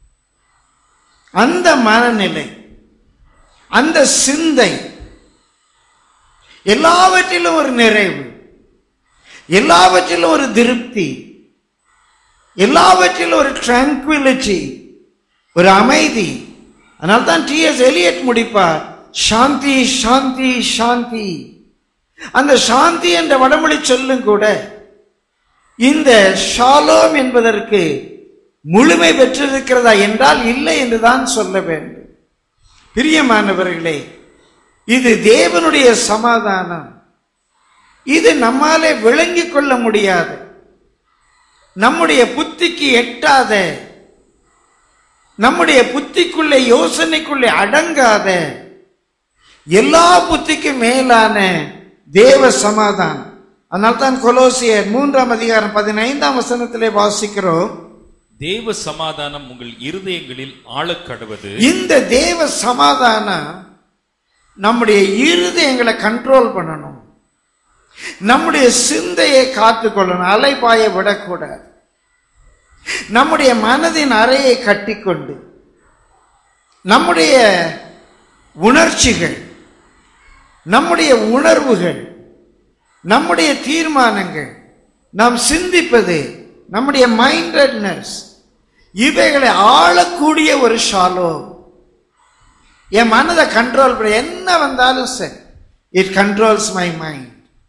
அந்த மனநிலை அந்த சிந்தை எல்லாவற்றிலும் ஒரு நிறைவு எல்லாவற்றிலும் ஒரு திருப்தி எல்லாவற்றிலும் ஒரு tranquility ஒரு அமைதி அதனால்தான் டி எஸ் எலியட் முடிப்பார் சாந்தி சாந்தி சாந்தி அந்த சாந்தி என்ற வடமொழி சொல்லும் கூட இந்த ஷாலோம் என்பதற்கு முழுமை பெற்றிருக்கிறதா என்றால் இல்லை என்றுதான் சொல்ல வேண்டும் பிரியமானவர்களே இது தேவனுடைய சமாதானம் இது நம்மாலே விளங்கிக் கொள்ள முடியாது நம்முடைய புத்திக்கு எட்டாத நம்முடைய புத்திக்குள்ளே யோசனைக்குள்ளே அடங்காத எல்லா புத்திக்கும் மேலான தேவ சமாதானம் அதனால்தான் கொலோசியர் மூன்றாம் அதிகாரம் பதினைந்தாம் வசனத்திலே வாசிக்கிறோம் தேவ சமாதானம் உங்கள் இருதயங்களில் ஆழக்கடவது இந்த தேவ சமாதானம் நம்முடைய இருதயங்களை கண்ட்ரோல் பண்ணணும் நம்முடைய சிந்தையை காத்துக்கொள்ளணும் அலைபாய விடக்கூடாது நம்முடைய மனதின் அறையை கட்டிக்கொண்டு நம்முடைய உணர்ச்சிகள் நம்முடைய உணர்வுகள் நம்முடைய தீர்மானங்கள் நாம் சிந்திப்பது நம்முடைய மைண்டட்னஸ் இவைகளை ஆளக்கூடிய ஒரு ஷாலோ என் மனதை கண்ட்ரோல் பண்ண என்ன வந்தாலும் சரி it controls my mind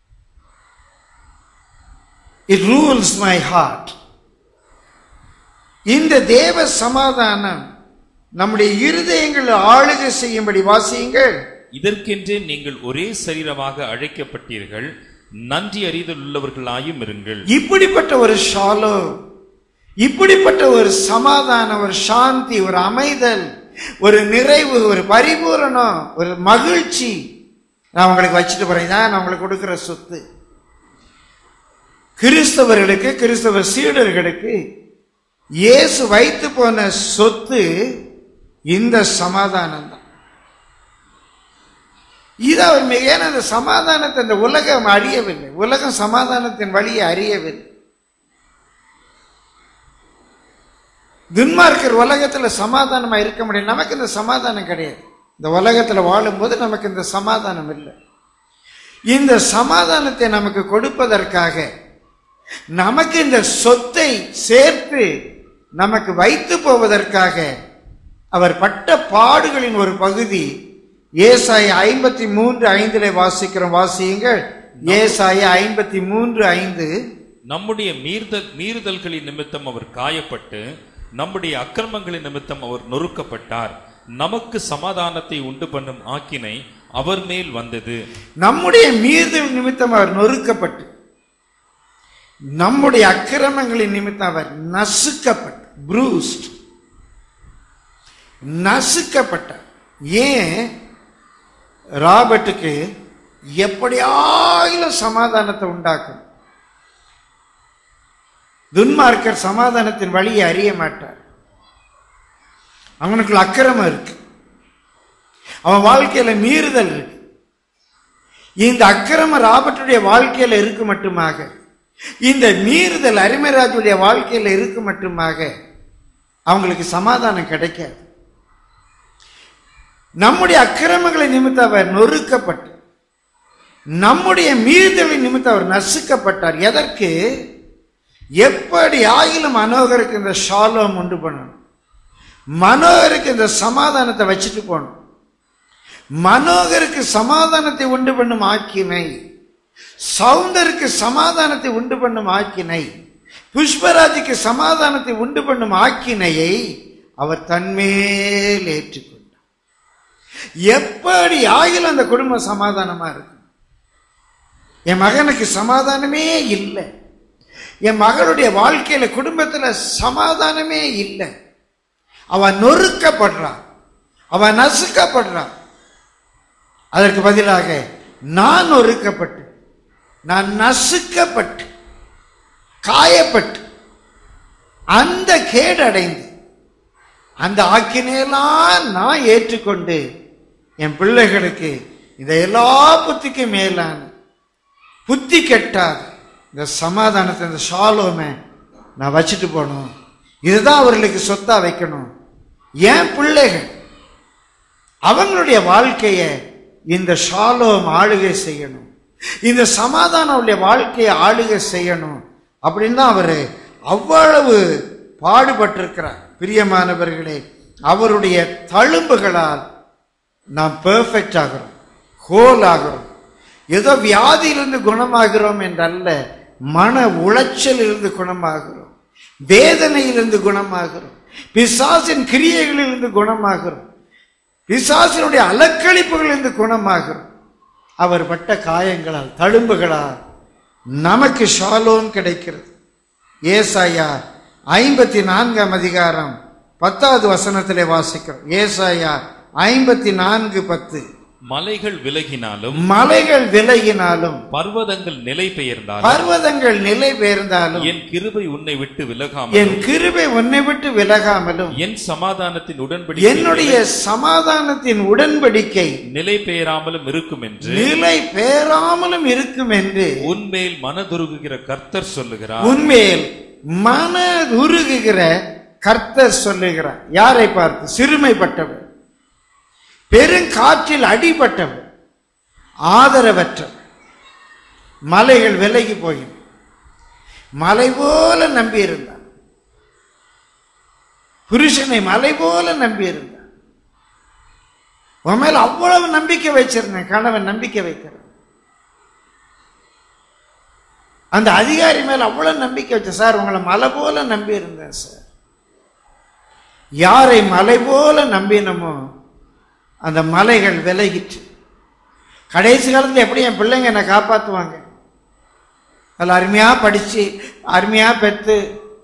it rules my heart இந்த தேவ சமாதானம் நம்முடைய இருதயங்களை ஆளுகை செய்யும்படி வாசியுங்கள் இதற்கென்றே நீங்கள் ஒரே சரீரமாக அழைக்கப்பட்டீர்கள் நன்றி அறிதல் உள்ளவர்களாயும் இருங்கள் இப்படிப்பட்ட ஒரு ஷாலோ இப்படிப்பட்ட ஒரு சமாதானம் ஒரு சாந்தி ஒரு அமைதல் ஒரு நிறைவு ஒரு பரிபூரணம் ஒரு மகிழ்ச்சி நான் உங்களுக்கு வச்சுட்டு போறேன் இதான் நான் உங்களுக்கு கொடுக்கிற சொத்து கிறிஸ்தவர்களுக்கு கிறிஸ்தவ சீடர்களுக்கு இயேசு வைத்து போன சொத்து இந்த சமாதானம் தான் இது அவர் மிக ஏன்னா அந்த சமாதானத்தை இந்த உலகம் அறியவில்லை உலகம் சமாதானத்தின் வழியை அறியவில்லை துன்மார்க்கர் உலகத்துல சமாதானமா இருக்க முடியும் நமக்கு இந்த சமாதானம் கிடையாது இந்த உலகத்துல வாழும்போது நமக்கு இந்த சமாதானம் இல்லை இந்த சமாதானத்தை நமக்கு கொடுப்பதற்காக நமக்கு இந்த சொத்தை சேர்த்து நமக்கு வைத்து போவதற்காக அவர் பட்ட பாடுகளின் ஒரு பகுதி ஏசாய ஐம்பத்தி மூன்று ஐந்திலே வாசிக்கிறோம் வாசியுங்கள் ஏசாய ஐம்பத்தி மூன்று ஐந்து நம்முடைய மீறுதல் மீறுதல்களின் நிமித்தம் அவர் காயப்பட்டு நம்முடைய அக்கிரமங்களின் நிமித்தம் அவர் நொறுக்கப்பட்டார் நமக்கு சமாதானத்தை உண்டு பண்ணும் ஆக்கினை அவர் மேல் வந்தது நம்முடைய மீறுதல் நிமித்தம் அவர் நொறுக்கப்பட்டு நம்முடைய அக்கிரமங்களின் நிமித்தம் அவர் நசுக்கப்பட்டு ப்ரூஸ்ட் நசுக்கப்பட்டார் ஏன் ராபர்ட்டுக்கு எப்படியாயிலும் சமாதானத்தை உண்டாக்கும் துன்மார்க்கர் சமாதானத்தின் வழியை அறிய மாட்டார் அவனுக்குள்ள அக்கிரமம் இருக்கு அவன் வாழ்க்கையில மீறுதல் இருக்கு இந்த அக்கிரம ராபர்ட்டுடைய வாழ்க்கையில இருக்கு மட்டுமாக இந்த மீறுதல் அரிமராஜுடைய வாழ்க்கையில இருக்கு மட்டுமாக அவங்களுக்கு சமாதானம் கிடைக்காது நம்முடைய அக்கிரமங்களை நிமித்தம் அவர் நொறுக்கப்பட்டு நம்முடைய மீறுதலின் நிமித்தம் அவர் நசுக்கப்பட்டார் எதற்கு எப்படி ஆகிலும் மனோகருக்கு இந்த ஷாலோம் உண்டு பண்ணணும் மனோகருக்கு இந்த சமாதானத்தை வச்சுட்டு போகணும் மனோகருக்கு சமாதானத்தை உண்டு பண்ணும் ஆக்கினை சவுந்தருக்கு சமாதானத்தை உண்டு பண்ணும் ஆக்கினை புஷ்பராஜுக்கு சமாதானத்தை உண்டு பண்ணும் ஆக்கினையை அவர் தன்மேல் ஏற்றுக்கொண்டார் எப்படி ஆகிலும் அந்த குடும்பம் சமாதானமா இருக்கும் என் மகனுக்கு சமாதானமே இல்லை என் மகளுடைய வாழ்க்கையில குடும்பத்துல சமாதானமே இல்லை அவன் நொறுக்கப்படுறான் அவன் நசுக்கப்படுறான் அதற்கு பதிலாக நான் நொறுக்கப்பட்டு நான் நசுக்கப்பட்டு காயப்பட்டு அந்த கேடு அடைந்து அந்த ஆக்கினையெல்லாம் நான் ஏற்றுக்கொண்டு என் பிள்ளைகளுக்கு இந்த எல்லா புத்திக்கும் மேலான புத்தி கெட்டாத இந்த சமாதானத்தை இந்த ஷாலோமை நான் வச்சுட்டு போகணும் இதுதான் அவர்களுக்கு சொத்தா வைக்கணும் என் பிள்ளைகள் அவங்களுடைய வாழ்க்கையை இந்த ஷாலோம் ஆளுகை செய்யணும் இந்த சமாதானம் அவருடைய வாழ்க்கையை ஆளுகை செய்யணும் அப்படின்னு தான் அவர் அவ்வளவு பாடுபட்டிருக்கிறார் பிரியமானவர்களே அவருடைய தழும்புகளால் நாம் பெர்ஃபெக்ட் ஆகிறோம் ஹோல் ஆகிறோம் ஏதோ வியாதியிலிருந்து குணமாகிறோம் என்றல்ல மன உளைச்சலிலிருந்து குணமாகிறோம் வேதனையிலிருந்து குணமாகிறோம் பிசாசின் கிரியைகளிலிருந்து குணமாகிறோம் பிசாசினுடைய அலக்களிப்புகளிலிருந்து குணமாகிறோம் அவர் பட்ட காயங்களால் தழும்புகளால் நமக்கு ஷாலோம் கிடைக்கிறது ஏசாயா ஐம்பத்தி நான்காம் அதிகாரம் பத்தாவது வசனத்திலே வாசிக்கிறோம் ஏசாயா ஐம்பத்தி நான்கு பத்து மலைகள் விலகினாலும் மலைகள் விலகினாலும் பர்வதங்கள் நிலை பெயர்ந்தாலும் பர்வதங்கள் நிலை பெயர்ந்தாலும் என் கிருபை உன்னை விட்டு விலகாமல் என் கிருபை உன்னை விட்டு விலகாமலும் என் சமாதானத்தின் உடன்படிக்கை என்னுடைய சமாதானத்தின் உடன்படிக்கை நிலை பெயராமலும் இருக்கும் என்று நிலை பெயராமலும் இருக்கும் என்று உன்மேல் மனதுருகுகிற கர்த்தர் சொல்லுகிறார் உண்மையில் மனதுருகுகிற கர்த்தர் சொல்லுகிறார் யாரை பார்த்து சிறுமைப்பட்டவர் பெருங்காற்றில் அடிபட்டவர் ஆதரவற்றவர் மலைகள் விலகி போயின மலை போல நம்பியிருந்தார் புருஷனை மலை போல நம்பியிருந்தார் உன் மேல அவ்வளவு நம்பிக்கை வச்சிருந்தேன் கணவன் நம்பிக்கை வைக்கிறார் அந்த அதிகாரி மேல அவ்வளவு நம்பிக்கை வச்ச சார் உங்களை மலை போல நம்பி இருந்தேன் சார் யாரை மலை போல நம்பினமோ அந்த மலைகள் விலகிற்று கடைசி காலத்துல எப்படி என் பிள்ளைங்க என்னை காப்பாத்துவாங்க அதில் அருமையா படிச்சு அருமையா பெற்று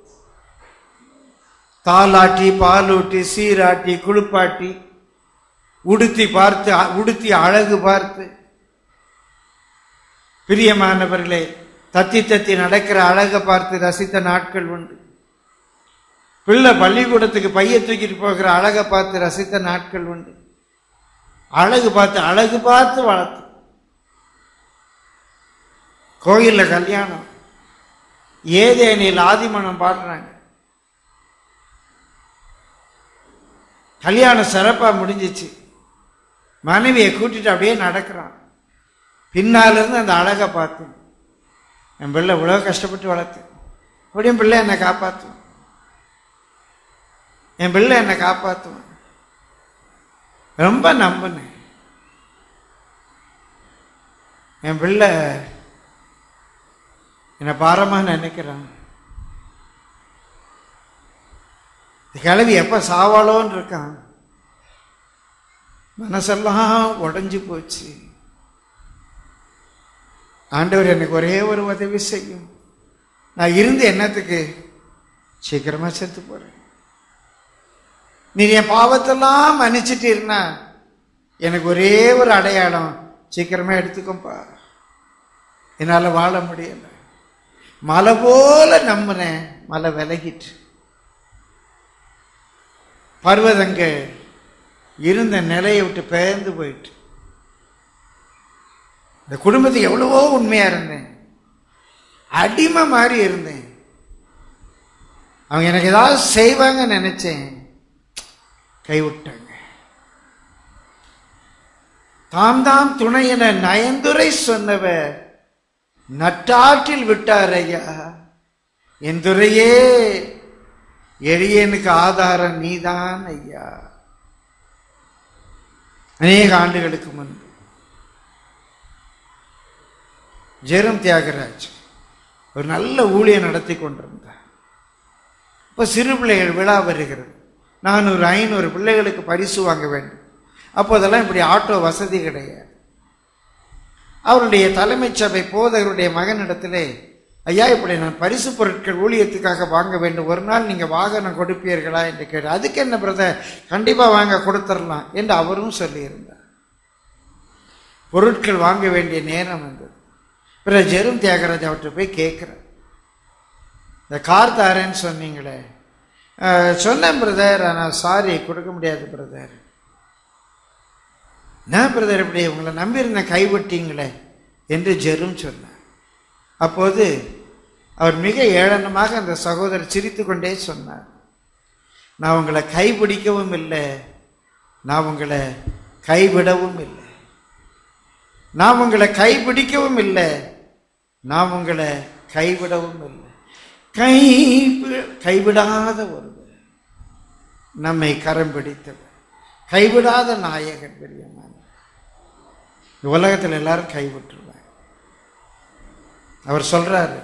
தாலாட்டி பாலூட்டி சீராட்டி குளிப்பாட்டி உடுத்தி பார்த்து உடுத்தி அழகு பார்த்து பிரியமானவர்களே தத்தி தத்தி நடக்கிற அழகை பார்த்து ரசித்த நாட்கள் உண்டு பிள்ளை பள்ளிக்கூடத்துக்கு பைய தூக்கிட்டு போகிற அழகை பார்த்து ரசித்த நாட்கள் உண்டு அழகு பார்த்து அழகு பார்த்து வளர்த்து கோயில்ல கல்யாணம் ஏதேனில் ஆதிமனம் பாடுறாங்க கல்யாணம் சிறப்பா முடிஞ்சிச்சு மனைவியை கூட்டிட்டு அப்படியே நடக்கிறான் பின்னால இருந்து அந்த அழகை பார்த்து என் பிள்ளை இவ்வளவு கஷ்டப்பட்டு வளர்த்து அப்படியும் பிள்ளை என்னை காப்பாற்றுவான் என் பிள்ளை என்னை காப்பாற்றுவான் ரொம்ப நம்பினேன் என் பிள்ளை என்னை பாரமா நினைக்கிறான் இந்த கிழவி எப்ப சாவாளோன்னு இருக்கான் மனசெல்லாம் உடைஞ்சு போச்சு ஆண்டவர் எனக்கு ஒரே ஒரு உதவி செய்யும் நான் இருந்து என்னத்துக்கு சீக்கிரமா செத்து போறேன் நீ என் பாவத்தெல்லாம் மன்னிச்சிட்டீர்னா எனக்கு ஒரே ஒரு அடையாளம் சீக்கிரமா எடுத்துக்கோப்பா என்னால வாழ முடியல மலை போல நம்புனேன் மலை விலகிட்டு பர்வதங்கள் இருந்த நிலையை விட்டு பெயர்ந்து போயிட்டு இந்த குடும்பத்துக்கு எவ்வளவோ உண்மையா இருந்தேன் அடிமை மாதிரி இருந்தேன் அவங்க எனக்கு ஏதாவது செய்வாங்க நினைச்சேன் கைவிட்டாங்க தாம் தாம் துணை என நயந்துரை சொன்னவர் நட்டாற்றில் விட்டார் ஐயா என் துறையே எளியனுக்கு ஆதாரம் நீதான் ஐயா அநேக ஆண்டுகளுக்கு முன்பு ஜெரம் தியாகராஜ் ஒரு நல்ல ஊழியம் நடத்தி கொண்டிருந்தார் இப்போ சிறு பிள்ளைகள் விழா வருகிறது நானூறு ஐநூறு பிள்ளைகளுக்கு பரிசு வாங்க வேண்டும் அப்போதெல்லாம் இப்படி ஆட்டோ வசதி கிடையாது அவருடைய தலைமைச் சபை போதகருடைய மகனிடத்திலே ஐயா இப்படி நான் பரிசு பொருட்கள் ஊழியத்துக்காக வாங்க வேண்டும் ஒரு நாள் நீங்க வாகனம் கொடுப்பீர்களா என்று கேட்டு அதுக்கு என்ன பிரதர் கண்டிப்பா வாங்க கொடுத்துடலாம் என்று அவரும் சொல்லியிருந்தார் பொருட்கள் வாங்க வேண்டிய நேரம் வந்தது பிறகு ஜெரும் தியாகராஜ் அவர்கிட்ட போய் கேட்கிறார் இந்த கார் தாரேன்னு சொன்னீங்களே அஹ், சொன்னேன் பிரதர் ஆனால் சாரி கொடுக்க முடியாது பிரதர் என்ன பிரதர் இப்படி உங்களை நம்பியிருந்தேன் கைவிட்டீங்களே என்று ஜெரும் சொன்னார் அப்போது அவர் மிக ஏளனமாக அந்த சகோதரர் சிரித்து கொண்டே சொன்னார் நான் உங்களை கைப்பிடிக்கவும் இல்லை நான் உங்களை கைவிடவும் இல்லை நான் உங்களை கைப்பிடிக்கவும் இல்லை நான் உங்களை கைவிடவும் இல்லை கை கைவிடாத ஒருவர் நம்மை கரம் பிடித்தவர் கைவிடாத நாயகன் பெரியம்மா இந்த உலகத்தில் எல்லாரும் கைவிட்டுருவாங்க அவர் சொல்றாரு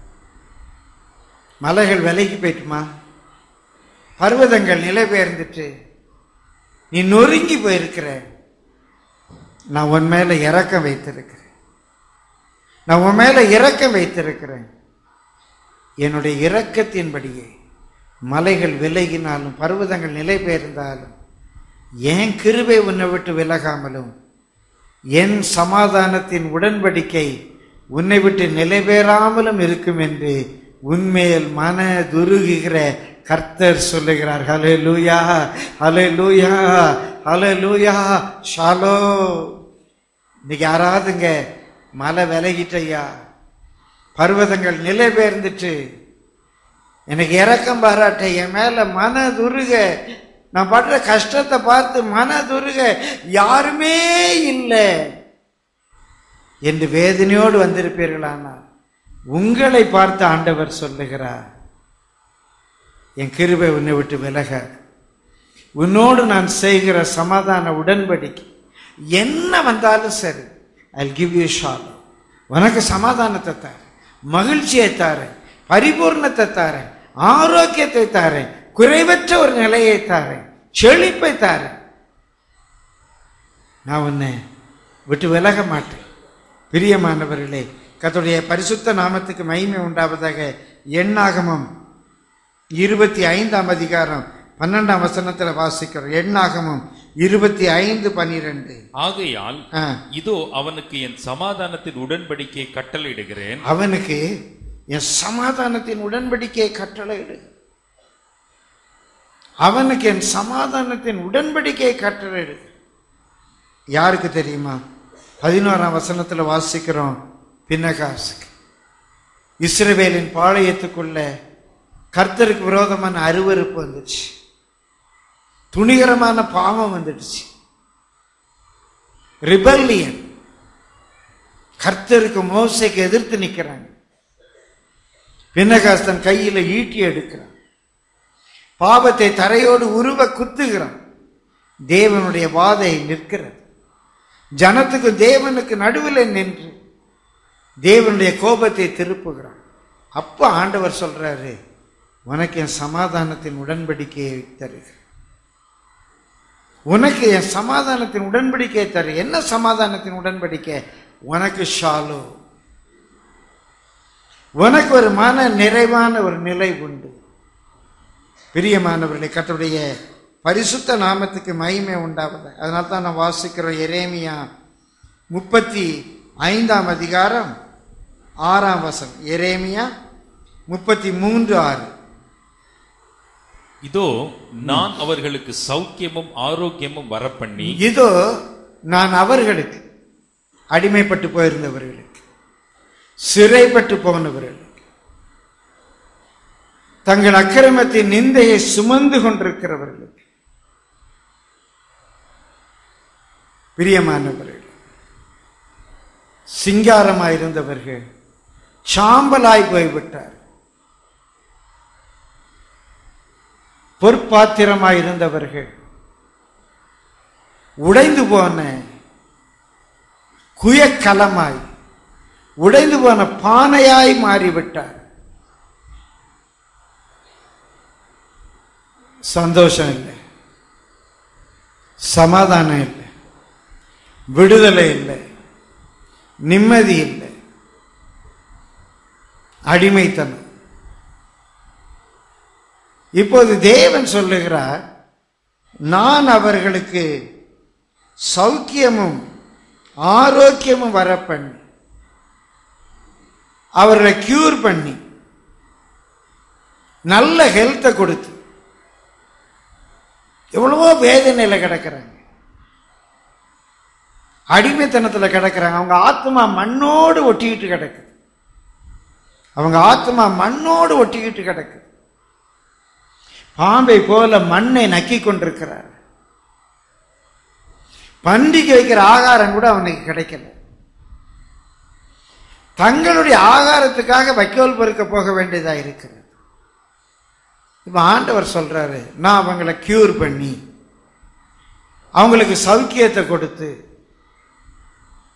மலைகள் விலைக்கு போயிட்டுமா பர்வதங்கள் நிலை பெயர்ந்துட்டு நீ நொறுங்கி போயிருக்கிற நான் உன் மேல இறக்கம் வைத்திருக்கிறேன் நான் உன் மேல இறக்கம் வைத்திருக்கிறேன் என்னுடைய இரக்கத்தின்படியே மலைகள் விலகினாலும் பர்வதங்கள் நிலை பெயர்ந்தாலும் என் கிருபை உன்னை விட்டு விலகாமலும் என் சமாதானத்தின் உடன்படிக்கை உன்னை விட்டு நிலைபெறாமலும் இருக்கும் என்று உன்மேல் மன துருகுகிற கர்த்தர் சொல்லுகிறார் ஹலே லூயா ஹலே லூயா ஹலே லூயா ஷாலோ இன்னைக்கு யாராவதுங்க மலை விலகிட்டய்யா பர்வதங்கள் நிலை பெயர்ந்துட்டு எனக்கு இறக்கம் பாராட்ட என் மேல மனதுருக நான் படுற கஷ்டத்தை பார்த்து மனதுருக யாருமே இல்லை என்று வேதனையோடு வந்திருப்பீர்களானால் உங்களை பார்த்து ஆண்டவர் சொல்லுகிறார் என் கிருபை உன்னை விட்டு விலக உன்னோடு நான் செய்கிற சமாதான உடன்படிக்கை என்ன வந்தாலும் சரி ஐ கிவ் யூ ஷால் உனக்கு சமாதானத்தை தாரேன் மகிழ்ச்சியை தாரேன் பரிபூர்ணத்தை தாரேன் ஆரோக்கியத்தை தாரேன் குறைவற்ற ஒரு நிலையை தாரேன் செழிப்பை தாரேன் நான் உன்னை விட்டு விலக மாட்டேன் பிரியமானவர்களே கர்த்தருடைய பரிசுத்த நாமத்துக்கு மகிமை உண்டாவதாக எண்ணாகமம் இருபத்தி ஐந்தாம் அதிகாரம் பன்னெண்டாம் வசனத்துல வாசிக்கிறோம் எண்ணாகமம் இருபத்தி ஐந்து பனிரெண்டு ஆகையால் இதோ அவனுக்கு என் சமாதானத்தின் உடன்படிக்கையை கட்டளையிடுகிறேன் அவனுக்கு என் சமாதானத்தின் உடன்படிக்கையை கட்டளையிடு அவனுக்கு என் சமாதானத்தின் உடன்படிக்கையை கட்டளையிடு யாருக்கு தெரியுமா பதினோராம் வசனத்துல வாசிக்கிறோம் பின்னகாசுக்கு இஸ்ரவேலின் பாளையத்துக்குள்ள கர்த்தருக்கு விரோதமான அருவருப்பு வந்துடுச்சு துணிகரமான பாவம் வந்துடுச்சு ரிபல்லியன் கர்த்தருக்கு மோசைக்கு எதிர்த்து நிக்கிறாங்க பின்னகாஸ்தன் கையில ஈட்டி எடுக்கிறான் பாவத்தை தரையோடு உருவ குத்துகிறான் தேவனுடைய வாதை நிற்கிறது ஜனத்துக்கு தேவனுக்கு நடுவில் நின்று தேவனுடைய கோபத்தை திருப்புகிறான் அப்ப ஆண்டவர் சொல்றாரு உனக்கு என் சமாதானத்தின் உடன்படிக்கையை தருகிறேன் உனக்கு என் சமாதானத்தின் உடன்படிக்கையை தரு என்ன சமாதானத்தின் உடன்படிக்கை உனக்கு ஷாலோ உனக்கு ஒரு மன நிறைவான ஒரு நிலை உண்டு பிரியமானவர்களே கர்த்தருடைய பரிசுத்த நாமத்துக்கு மகிமை உண்டாவது அதனால தான் நான் வாசிக்கிறோம் எரேமியா முப்பத்தி ஐந்தாம் அதிகாரம் ஆறாம் வசனம் எரேமியா முப்பத்தி மூன்று ஆறு இதோ நான் அவர்களுக்கு சௌக்கியமும் ஆரோக்கியமும் வரப்பண்ணி இதோ நான் அவர்களுக்கு அடிமைப்பட்டு போயிருந்தவர்களுக்கு சிறைப்பட்டு போனவர்களுக்கு தங்கள் அக்கிரமத்தின் நிந்தையை சுமந்து கொண்டிருக்கிறவர்களுக்கு பிரியமானவர்கள் சிங்காரமாயிருந்தவர்கள் சாம்பலாய் போய்விட்டார் பொற்பாத்திரமாயிருந்தவர்கள் உடைந்து போன குயக்கலமாய் உடைந்து போன பானையாய் மாறிவிட்டார் சந்தோஷம் இல்லை சமாதானம் இல்லை விடுதலை இல்லை நிம்மதி இல்லை அடிமைத்தனம் இப்போது தேவன் சொல்லுகிறார் நான் அவர்களுக்கு சௌக்கியமும் ஆரோக்கியமும் வர பண்ணி அவர்களை கியூர் பண்ணி நல்ல ஹெல்த்தை கொடுத்து எவ்வளவோ வேதனையில் கிடக்கிறாங்க அடிமைத்தனத்துல கிடக்கிறாங்க அவங்க ஆத்மா மண்ணோடு ஒட்டிக்கிட்டு கிடக்குது அவங்க ஆத்மா மண்ணோடு ஒட்டிக்கிட்டு கிடக்குது பாம்பை போல மண்ணை நக்கி கொண்டிருக்கிறார் பண்டிகை வைக்கிற ஆகாரம் கூட அவனுக்கு கிடைக்கல தங்களுடைய ஆகாரத்துக்காக வைக்கோல் பொறுக்க போக வேண்டியதா இருக்கிறது இப்ப ஆண்டவர் சொல்றாரு நான் அவங்கள கியூர் பண்ணி அவங்களுக்கு சௌக்கியத்தை கொடுத்து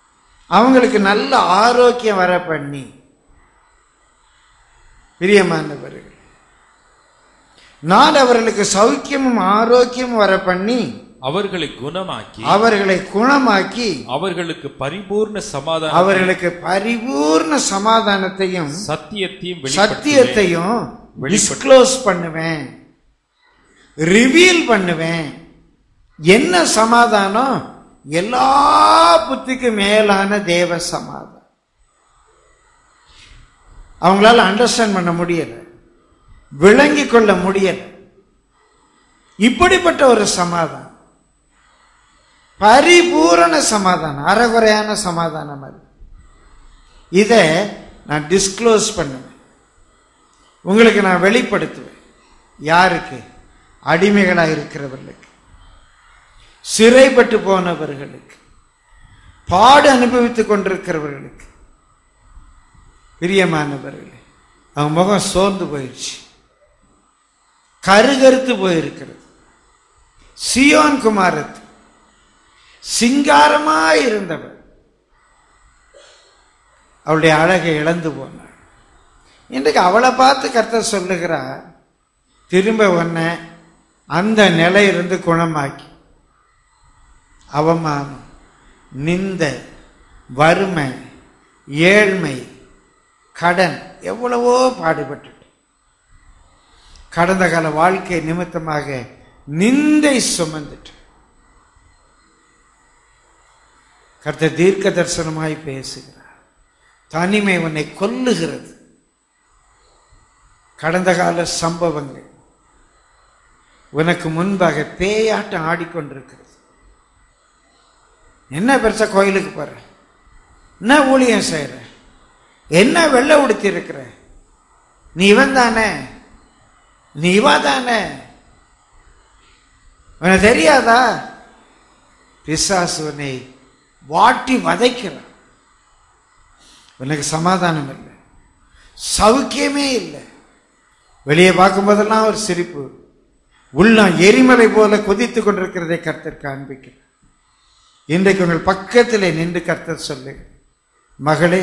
அவங்களுக்கு நல்ல ஆரோக்கியம் வர பண்ணி பிரியமானவர்கள் நான் அவர்களுக்கு சௌக்கியமும் ஆரோக்கியமும் வர பண்ணி அவர்களை குணமாக்கி அவர்களை குணமாக்கி அவர்களுக்கு பரிபூர்ண சமாதானம் அவர்களுக்கு பரிபூர்ண சமாதானத்தையும் சத்தியத்தையும் வெளிப்படுத்துவேன். சத்தியத்தையும் வெளிப்படுத்து- டிஸ்க்ளோஸ் பண்ணுவேன் ரிவீல் பண்ணுவேன் என்ன சமாதானம் எல்லா புத்திக்கு மேலான தேவ சமாதானம் அவங்களால அண்டர்ஸ்டாண்ட் பண்ண முடியல விளங்கி கொள்ள முடியல இப்படிப்பட்ட ஒரு சமாதானம் பரிபூரண சமாதானம் அறகுறையான சமாதானம் அது இதை நான் டிஸ்க்ளோஸ் பண்ணுவேன் உங்களுக்கு நான் வெளிப்படுத்துவேன் யாருக்கு அடிமைகளாக இருக்கிறவர்களுக்கு சிறைப்பட்டு போனவர்களுக்கு பாடு அனுபவித்துக் கொண்டிருக்கிறவர்களுக்கு பிரியமானவர்களே அவங்க முகம் சோர்ந்து போயிடுச்சு கருகருத்து போயிருக்கிறது சியோன் குமாரத்து சிங்காரமாய் இருந்தவர் அவளுடைய அழகை இழந்து போனார் இன்றைக்கு அவளை பார்த்து கர்த்தர் சொல்லுகிறார் திரும்ப உன்னை அந்த நிலையிலிருந்து குணமாக்கி அவமானம் நிந்த வறுமை ஏழ்மை கடன் எவ்வளவோ பாடுபட்டு கடந்த கால வாழ்க்கை நிமித்தமாக நிந்தை சுமந்துட்டு கர்த்தர் தீர்க்க தரிசனமாய் பேசுகிறார் தனிமை உன்னை கொல்லுகிறது கடந்த கால சம்பவங்கள் உனக்கு முன்பாக பேயாட்டம் ஆடிக்கொண்டிருக்கிறது என்ன பெருசா கோயிலுக்கு போற என்ன ஊழியம் செய்யற என்ன வெள்ளை உடுத்தி இருக்கிற நீ இவன் தானே நீ இவா தானே உனக்கு தெரியாதா பிசாசு உன்னை வாட்டி வதைக்கிறான் உனக்கு சமாதானம் இல்லை சவுக்கியமே இல்லை வெளியே பார்க்கும்போதெல்லாம் ஒரு சிரிப்பு உள்ளம் எரிமலை போல கொதித்து கொண்டிருக்கிறதை கர்த்தர் காண்பிக்கிறார் இன்றைக்கு உங்கள் பக்கத்தில் நின்று கர்த்தர் சொல்லு மகளே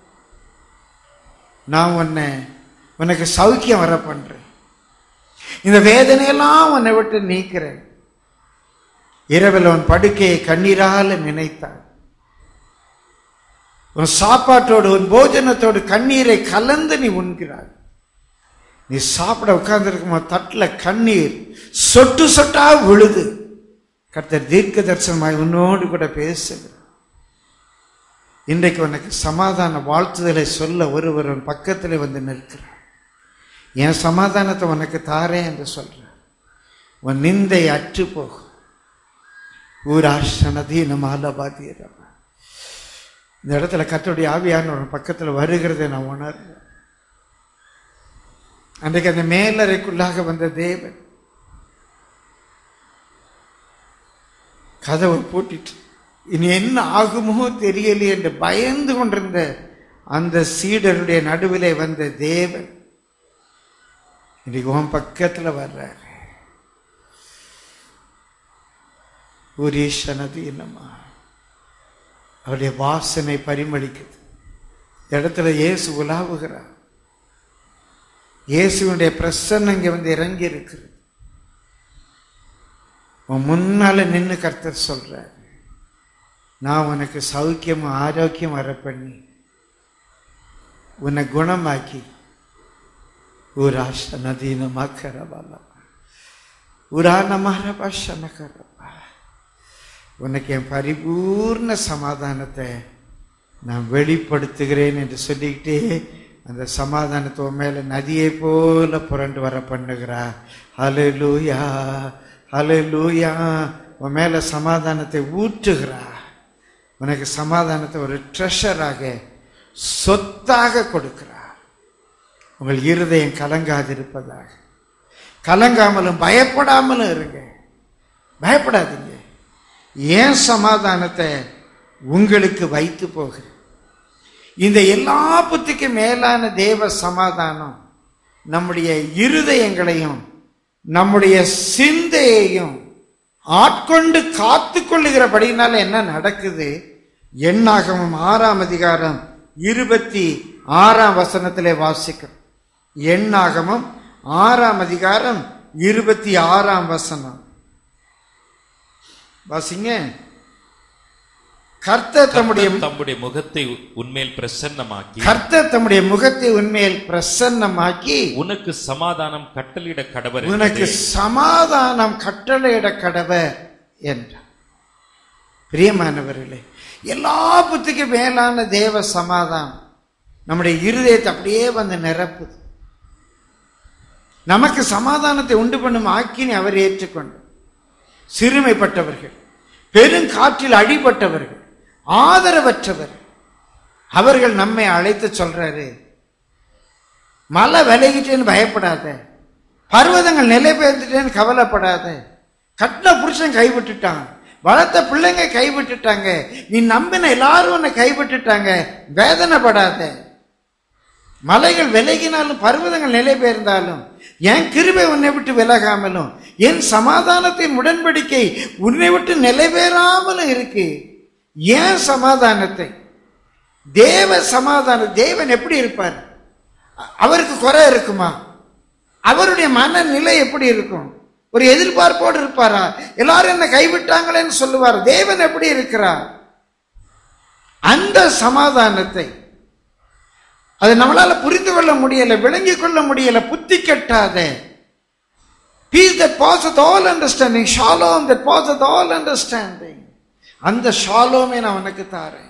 நான் உன்னை உனக்கு சௌக்கியம் வர பண்றேன் இந்த வேதனையெல்லாம் உன்னை விட்டு நீக்கிறேன் இரவில் உன் படுக்கையை கண்ணீரால நினைத்தாள் உன் சாப்பாட்டோடு உன் போஜனத்தோடு கண்ணீரை கலந்து நீ உண்கிறாய் நீ சாப்பிட உட்கார்ந்துருக்கும் தட்டில் கண்ணீர் சொட்டு சொட்டா விழுது கர்த்தர் தீர்க்க தரிசனமாய் உன்னோடு கூட பேசுகிறார் இன்றைக்கு உனக்கு சமாதான வாழ்த்துதலை சொல்ல ஒருவர் உன் பக்கத்தில் வந்து நிற்கிறார் என் சமாதானத்தை உனக்கு தாரேன் என்று சொல்றார் உன் நிந்தை அற்று போகும் ஊராஷனதீனம் ஆலபாதியரம் இந்த இடத்துல கர்த்தருடைய ஆவியான ஒரு பக்கத்தில் வருகிறதை நான் உணர்றேன் அன்றைக்கு அந்த மேலறைக்குள்ளாக வந்த தேவன் கதவை பூட்டிட்டு இனி என்ன ஆகுமோ தெரியலையே என்று பயந்து கொண்டிருந்த அந்த சீடருடைய நடுவிலே வந்த தேவன் இன்னைக்கு உன் பக்கத்துல வர்றாரு ஊரீஷனது என்னம்மா அவருடைய வாசனை பரிமளிக்குது இந்த இடத்துல இயேசு உலாவுகிறார் இயேசுடைய பிரசன்னம் இங்க வந்து இறங்கி இருக்குது உன் முன்னால நின்று கர்த்தர் சொல்றார் நான் உனக்கு சௌக்கியமும் ஆரோக்கியம் வர பண்ணி உன்னை குணமாக்கி ஊராஷ்ட நதீனமாக்கிறவால உரான மரபாஷனக்கிறவா உனக்கு என் பரிபூர்ண சமாதானத்தை நான் வெளிப்படுத்துகிறேன் என்று சொல்லிக்கிட்டே அந்த சமாதானத்தை உன் மேல நதியை போல புரண்டு வர பண்ணுகிறா ஹலே லூயா ஹலே லூயா உன் மேல சமாதானத்தை ஊற்றுகிறா உனக்கு சமாதானத்தை ஒரு ட்ரெஷராக சொத்தாக கொடுக்கிறார் உங்கள் இருதயம் கலங்காதிருப்பதாக கலங்காமலும் பயப்படாமலும் இருங்க பயப்படாதீங்க ஏன் சமாதானத்தை உங்களுக்கு வைத்து போகிறேன் இந்த எல்லா புத்திக்கும் மேலான தேவ சமாதானம் நம்முடைய இருதயங்களையும் நம்முடைய சிந்தையையும் ஆட்கொண்டு காத்து கொள்ளுகிறபடினால என்ன நடக்குது எண்ணாகமம் ஆறாம் அதிகாரம் இருபத்தி ஆறாம் வசனத்திலே வாசிக்கிறோம் எண்ணாகமம் ஆறாம் அதிகாரம் இருபத்தி ஆறாம் வசனம் வாசிங்க கர்த்தர் தம்முடைய கர்த்தர் தம்முடைய முகத்தை உன்மேல் பிரசன்னமாக்கி கர்த்தர் தம்முடைய முகத்தை உண்மையில் பிரசன்னமாக்கி உனக்கு சமாதானம் கட்டளிட கடவர் உனக்கு சமாதானம் கட்டளையிட கடவ என்றார் பிரியமானவர்களே எல்லா புத்திக்கும் மேலான தேவ சமாதானம் நம்முடைய இருதயத்தை அப்படியே வந்து நிரப்புது நமக்கு சமாதானத்தை உண்டு பண்ணும் ஆக்கினை அவர் ஏற்றுக்கொண்டு சிறுமைப்பட்டவர்கள் பெருங்காற்றில் அடிபட்டவர்கள் ஆதரவற்றவர் அவர்கள் நம்மை அழைத்து சொல்றாரு மலை விலகிட்டேன்னு பயப்படாத பர்வதங்கள் நிலை பெயர்ந்துட்டேன்னு கவலைப்படாத கட்டின புருஷன் கைவிட்டுட்டான் வளர்த்த பிள்ளைங்க கைவிட்டுட்டாங்க நீ நம்பின எல்லாரும் உன்னை கைவிட்டுட்டாங்க வேதனைப்படாத மலைகள் விலகினாலும் பர்வதங்கள் நிலை பெயர்ந்தாலும் என் கிருபை உன்னை விட்டு விலகாமலும் என் சமாதானத்தின் உடன்படிக்கை உன்னை விட்டு நிலைபெறாமலும் இருக்கு ஏன் சமாதானத்தை தேவ சமாதானம் தேவன் எப்படி இருப்பார் அ- அவருக்கு குறை இருக்குமா அவருடைய மனநிலை எப்படி இருக்கும் ஒரு எதிர்பார்ப்போடு இருப்பாரா எல்லாரும் என்ன கைவிட்டாங்களேன்னு சொல்லுவார் தேவன் எப்படி இருக்கிறார் அந்த சமாதானத்தை அதை நம்மளால புரிந்து கொள்ள முடியல விளங்கிக் கொள்ள முடியல புத்தி கட்டாத peace that passeth all understanding shalom that passeth all understanding அந்த ஷாலோமே நான் உனக்கு தாரேன்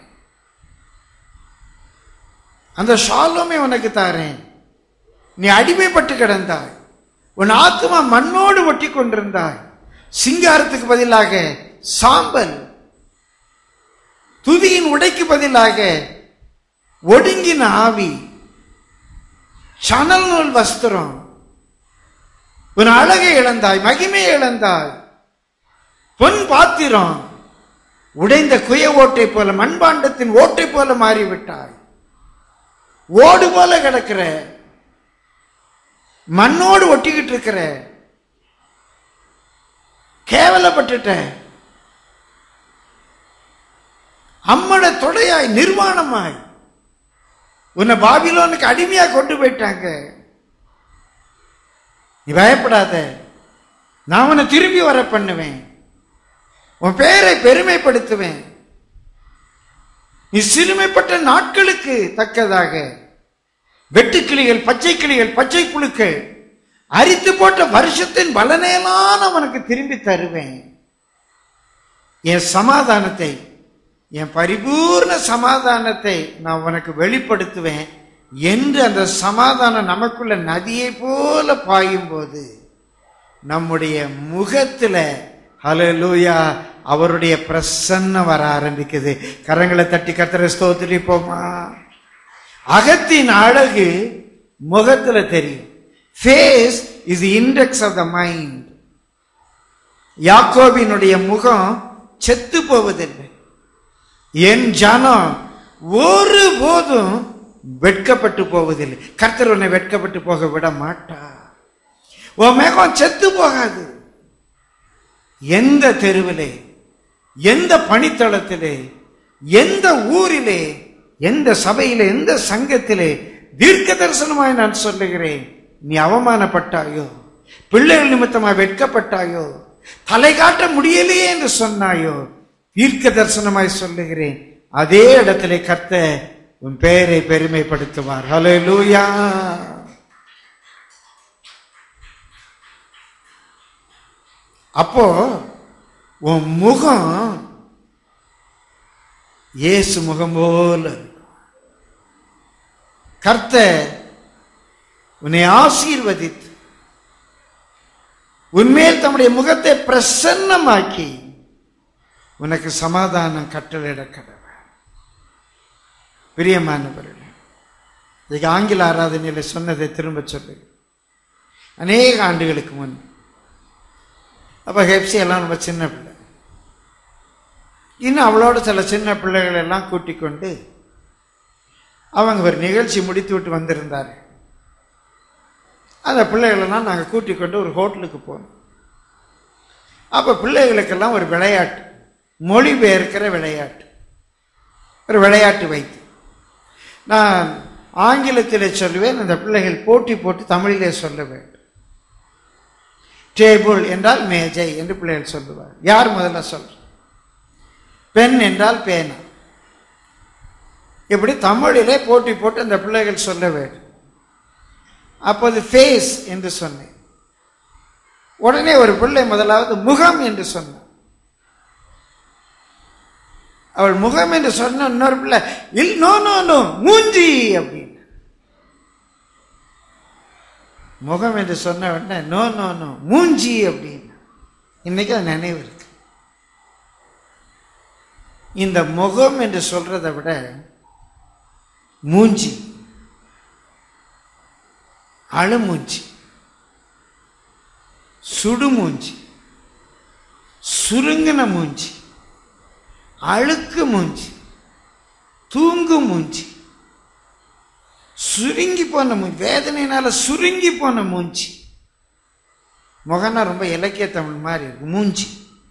அந்த ஷாலோமே உனக்கு தாரேன் நீ அடிமைப்பட்டு கிடந்தாய் உன் ஆத்மா மண்ணோடு ஒட்டி கொண்டிருந்தாய் சிங்காரத்துக்கு பதிலாக சாம்பல் துதியின் உடைக்கு பதிலாக ஒடுங்கின ஆவி சணல் நூல் வஸ்திரம் உன் அழகை இழந்தாய் மகிமையை இழந்தாய் பொன் பாத்திரம் உடைந்த குய ஓட்டை போல மண்பாண்டத்தின் ஓட்டை போல மாறிவிட்டாய் ஓடு போல கிடக்கிற மண்ணோடு ஒட்டிக்கிட்டு இருக்கிற கேவலப்பட்டுட்ட அம்மட தொடையாய் நிர்வாணமாய் உன்னை பாபிலோனுக்கு அடிமையா கொண்டு போயிட்டாங்க நீ பயப்படாத நான் உன்னை திரும்பி வர பண்ணுவேன் உன் பெயரை பெருமைப்படுத்துவேன் நீ சிறுமைப்பட்ட நாட்களுக்கு தக்கதாக வெட்டுக்கிளிகள் பச்சை கிளிகள் பச்சை புழுக்கள் அரித்து போட்ட வருஷத்தின் பலனையெல்லாம் நான் உனக்கு திரும்பி தருவேன் என் சமாதானத்தை என் பரிபூர்ண சமாதானத்தை நான் உனக்கு வெளிப்படுத்துவேன் என்று அந்த சமாதானம் நமக்குள்ள நதியை போல பாயும் போது நம்முடைய முகத்துல ஹalleluya அவருடைய பிரசன்னம் வர ஆரம்பிக்குது கரங்களை தட்டி கத்திர ஸ்தோத்திரிப்போமா அகத்தின் அழகு முகத்துல தெரியும் face is index of the mind யாக்கோபினுடைய முகம் செத்து போவதில்லை என் ஜனம் ஒருபோதும் வெட்கப்பட்டு போவதில்லை கர்த்தர் உன்னை வெட்கப்பட்டு போக விட மாட்டார் உன் மேகம் செத்து போகாது எந்த தெருவிலே எந்த பணித்தளத்திலே எந்த ஊரிலே எந்த சபையிலே எந்த சங்கத்திலே தீர்க்க தரிசனமாய் நான் சொல்லுகிறேன் நீ அவமானப்பட்டாயோ பிள்ளைகள் நிமித்தமாய் வெட்கப்பட்டாயோ தலை காட்ட முடியலையே என்று சொன்னாயோ தீர்க்க தரிசனமாய் சொல்லுகிறேன் அதே இடத்திலே கர்த்த உன் பெயரை பெருமைப்படுத்துவார் ஹalleluya அப்போ உன் முகம் இயேசு முகம் போல இருக்கும். கர்த்தர் உன்னை ஆசீர்வதித்து உன்மேல் தம்முடைய முகத்தை பிரசன்னமாக்கி உனக்கு சமாதானம் கட்டளையிட கடவை பிரியமானவர்களே இதுக்கு ஆங்கில ஆராதனையில சொன்னதை திரும்ப சொல்லு அநேக ஆண்டுகளுக்கு முன் அப்ப ஹெப்சி எல்லாம் நம்ம சின்ன பிள்ளை இன்னும் அவளோட சில சின்ன பிள்ளைகள் எல்லாம் கூட்டிக் கொண்டு அவங்க ஒரு நிகழ்ச்சி முடித்து விட்டு வந்திருந்தாரு அந்த பிள்ளைகளெல்லாம் நாங்கள் கூட்டிக் கொண்டு ஒரு ஹோட்டலுக்கு போனோம் அப்போ பிள்ளைகளுக்கெல்லாம் ஒரு விளையாட்டு மொழிபெயர்க்கிற விளையாட்டு ஒரு விளையாட்டு வைத்து நான் ஆங்கிலத்திலே சொல்லுவேன் அந்த பிள்ளைகள் போட்டி போட்டு தமிழிலே சொல்ல வேண்டும் டேபிள் என்றால் மேஜை என்று பிள்ளைகள் சொல்லுவார் யார் முதல்ல சொல்ற பெண் என்றால் பேனா இப்படி தமிழிலே போட்டி போட்டு அந்த பிள்ளைகள் சொல்ல வேண்டும் அப்போது ஃபேஸ் என்று சொன்னேன் உடனே ஒரு பிள்ளை முதலாவது முகம் என்று சொன்னார் அவள் முகம் என்று சொன்ன இன்னொரு பிள்ளை இல் நோ நோ நோ மூஞ்சி அப்படின்னு முகம் என்று சொன்ன உடனே நோ நோ நோ மூஞ்சி அப்படின்னு இன்னைக்கு அது நினைவு இருக்கு இந்த முகம் என்று சொல்றதை விட மூஞ்சி அழுமூஞ்சி சுடுமூஞ்சி சுருங்கின மூஞ்சி அழுக்கு மூஞ்சி தூங்கு மூஞ்சி சுருங்கி போன மூஞ்சி வேதனையினால சுருங்கி போன மூஞ்சி முகனா ரொம்ப இலக்கிய தமிழ் மாதிரி இருக்கு மூஞ்சி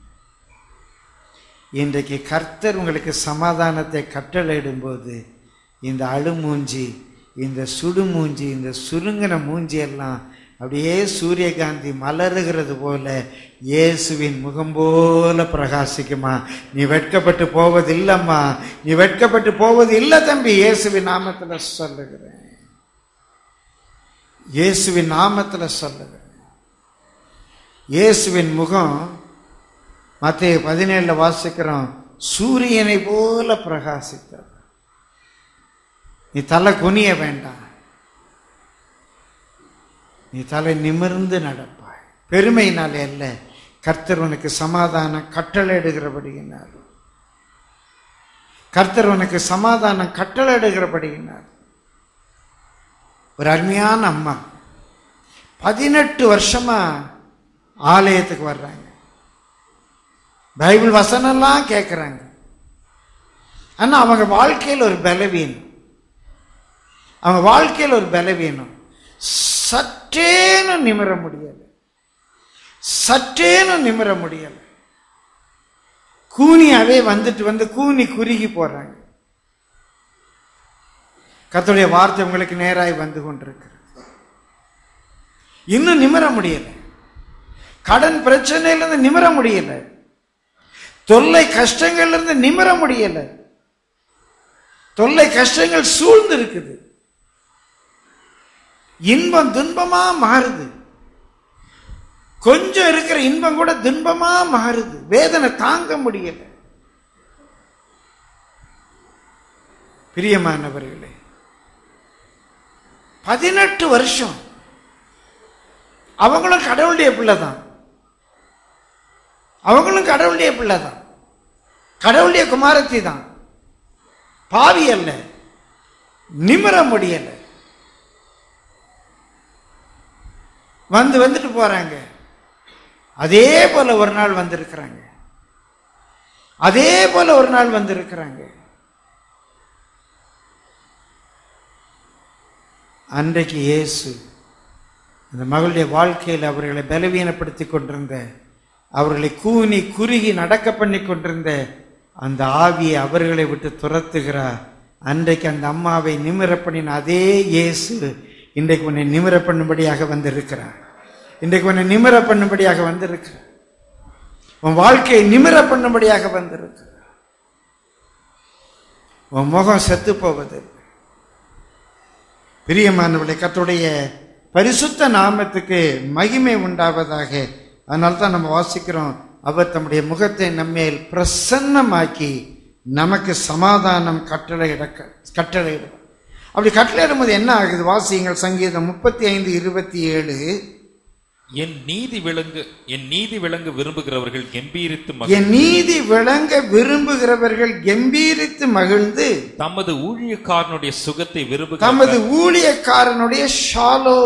இன்றைக்கு கர்த்தர் உங்களுக்கு சமாதானத்தை கட்டளையிடும்போது இந்த அழுமூஞ்சி இந்த சுடுமூஞ்சி இந்த சுருங்கின மூஞ்சி எல்லாம் அப்படியே சூரியகாந்தி மலருகிறது போல இயேசுவின் முகம் போல பிரகாசிக்குமா நீ வெட்கப்பட்டு போவது இல்லம்மா நீ வெட்கப்பட்டு போவது இல்லை தம்பி இயேசுவின் நாமத்துல சொல்லுகிறேன் இயேசுவின் நாமத்துல சொல்லுகிறேன் இயேசுவின் முகம் மத்திய பதினேழுல வாசிக்கிறோம் சூரியனை போல பிரகாசித்தது நீ தலை குனிய வேண்டாம் நீ தலை நிமிர்ந்து நடப்பாய் பெருமையினாலே அல்ல கர்த்தர் உனக்கு சமாதானம் கட்டளையிடுகிறபடியினார் கர்த்தர் உனக்கு சமாதானம் கட்டளையிடுகிறபடியினார் ஒரு அருமையான அம்மா பதினெட்டு வருஷமா ஆலயத்துக்கு வர்றாங்க பைபிள் வசனம்லாம் கேட்குறாங்க ஆனா அவங்க வாழ்க்கையில் ஒரு பலவீனம் அவங்க வாழ்க்கையில் ஒரு பலவீனம் சற்றேனும் நிமிர முடியல சற்றேனும் நிமிர முடியல கூனியாவே வந்துட்டு வந்து கூனி குறுகி போறாங்க கர்த்தருடைய வார்த்தை உங்களுக்கு நேராய் வந்து கொண்டிருக்கிறது இன்னும் நிமிர முடியல கடன் பிரச்சனையிலிருந்து நிமிர முடியல தொல்லை கஷ்டங்கள்ல இருந்து நிமிர முடியல தொல்லை கஷ்டங்கள் சூழ்ந்து இருக்குது இன்பம் துன்பமா மாறுது கொஞ்சம் இருக்கிற இன்பம் கூட துன்பமா மாறுது வேதனை தாங்க முடியல பிரியமானவர்களே பதினெட்டு வருஷம் அவங்களும் கடவுளுடைய பிள்ளை தான் அவங்களும் கடவுளுடைய பிள்ளை தான் கடவுளுடைய குமாரத்தி தான் பாவி அல்ல நிமிர முடியல வந்து வந்துட்டு போறாங்க அதே போல ஒரு நாள் வந்திருக்கிறாங்க அதே போல ஒரு நாள் வந்திருக்கிறாங்க அன்றைக்கு இயேசு அந்த மகளுடைய வாழ்க்கையில் அவர்களை பலவீனப்படுத்தி கொண்டிருந்த அவர்களை கூனி குறுகி நடக்க பண்ணி கொண்டிருந்த அந்த ஆவியை அவர்களை விட்டு துரத்துகிறார் அன்றைக்கு அந்த அம்மாவை நிமிர பண்ணின அதே இயேசு இன்றைக்கு உன்னை நிமிர பண்ணும்படியாக வந்திருக்கிறார் இன்றைக்கு உன்னை நிமிர பண்ணும்படியாக வந்திருக்கிறார் உன் வாழ்க்கையை நிமிர பண்ணும்படியாக வந்திருக்கிறார் உன் முகம் செத்து போவது பிரியமானவளை கத்துடைய பரிசுத்த நாமத்துக்கு மகிமை உண்டாவதாக அதனால தான் நம்ம வாசிக்கிறோம் அவர் தம்முடைய முகத்தை நம்மேல் பிரசன்னமாக்கி நமக்கு சமாதானம் கட்டளையிட கட்டளையிடும் அப்படி கட்டளையிடும் போது என்ன ஆகுது வாசியுங்கள் சங்கீதம் முப்பத்தி ஐந்து இருபத்தி ஏழு என் நீதி விளங்கு என் நீதி விளங்க விரும்புகிறவர்கள் கெம்பீரித்து மகிழ் என் நீதி விளங்க விரும்புகிறவர்கள் கம்பீரித்து மகிழ்ந்து தமது ஊழியக்காரனுடைய சுகத்தை விரும்புகிற தமது ஊழியக்காரனுடைய ஷாலோ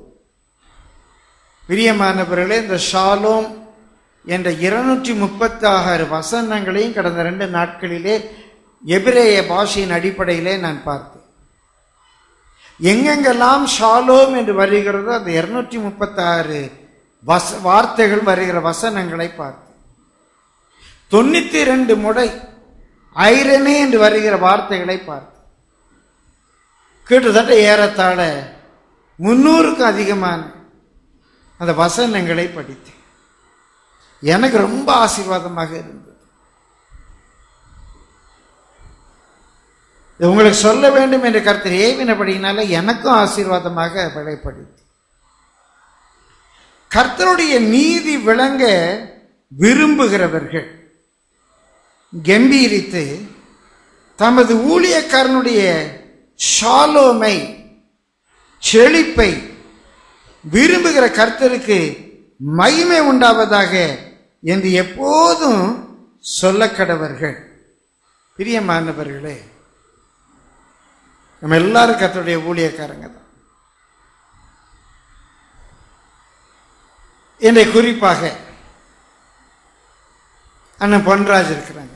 பிரியமானவர்களே இந்த ஷாலோம் என்ற இருநூற்றி முப்பத்தி ஆறு வசனங்களையும் கடந்த ரெண்டு நாட்களிலே எபிரேய பாஷையின் அடிப்படையிலே நான் பார்த்தேன் எங்கெங்கெல்லாம் ஷாலோம் என்று வருகிறதோ அந்த இருநூற்றி முப்பத்தாறு வச வார்த்தைகள் வருகிற வசனங்களை பார்த்தேன் தொண்ணூத்தி ரெண்டு முறை ஐரனே என்று வருகிற வார்த்தைகளை பார்த்து கிட்டத்தட்ட ஏறத்தாழ முன்னூறுக்கும் அதிகமான அந்த வசனங்களை படித்தேன் எனக்கு ரொம்ப ஆசீர்வாதமாக இருந்தது இது உங்களுக்கு சொல்ல வேண்டும் என்று கருத்து ஏவினபடினால எனக்கும் ஆசீர்வாதமாக விளைப்படித்து கர்த்தருடைய நீதி விளங்க விரும்புகிறவர்கள் கம்பீரித்து தமது ஊழியக்காரனுடைய ஷாலோமை செழிப்பை விரும்புகிற கர்த்தருக்கு மகிமை உண்டாவதாக என்று எப்போதும் சொல்ல கடவர்கள் பிரியமானவர்களே நம்ம எல்லாரும் கர்த்தருடைய ஊழியக்காரங்க தான் என்னை குறிப்பாக அண்ணன் பொன்ராஜ் இருக்கிறாங்க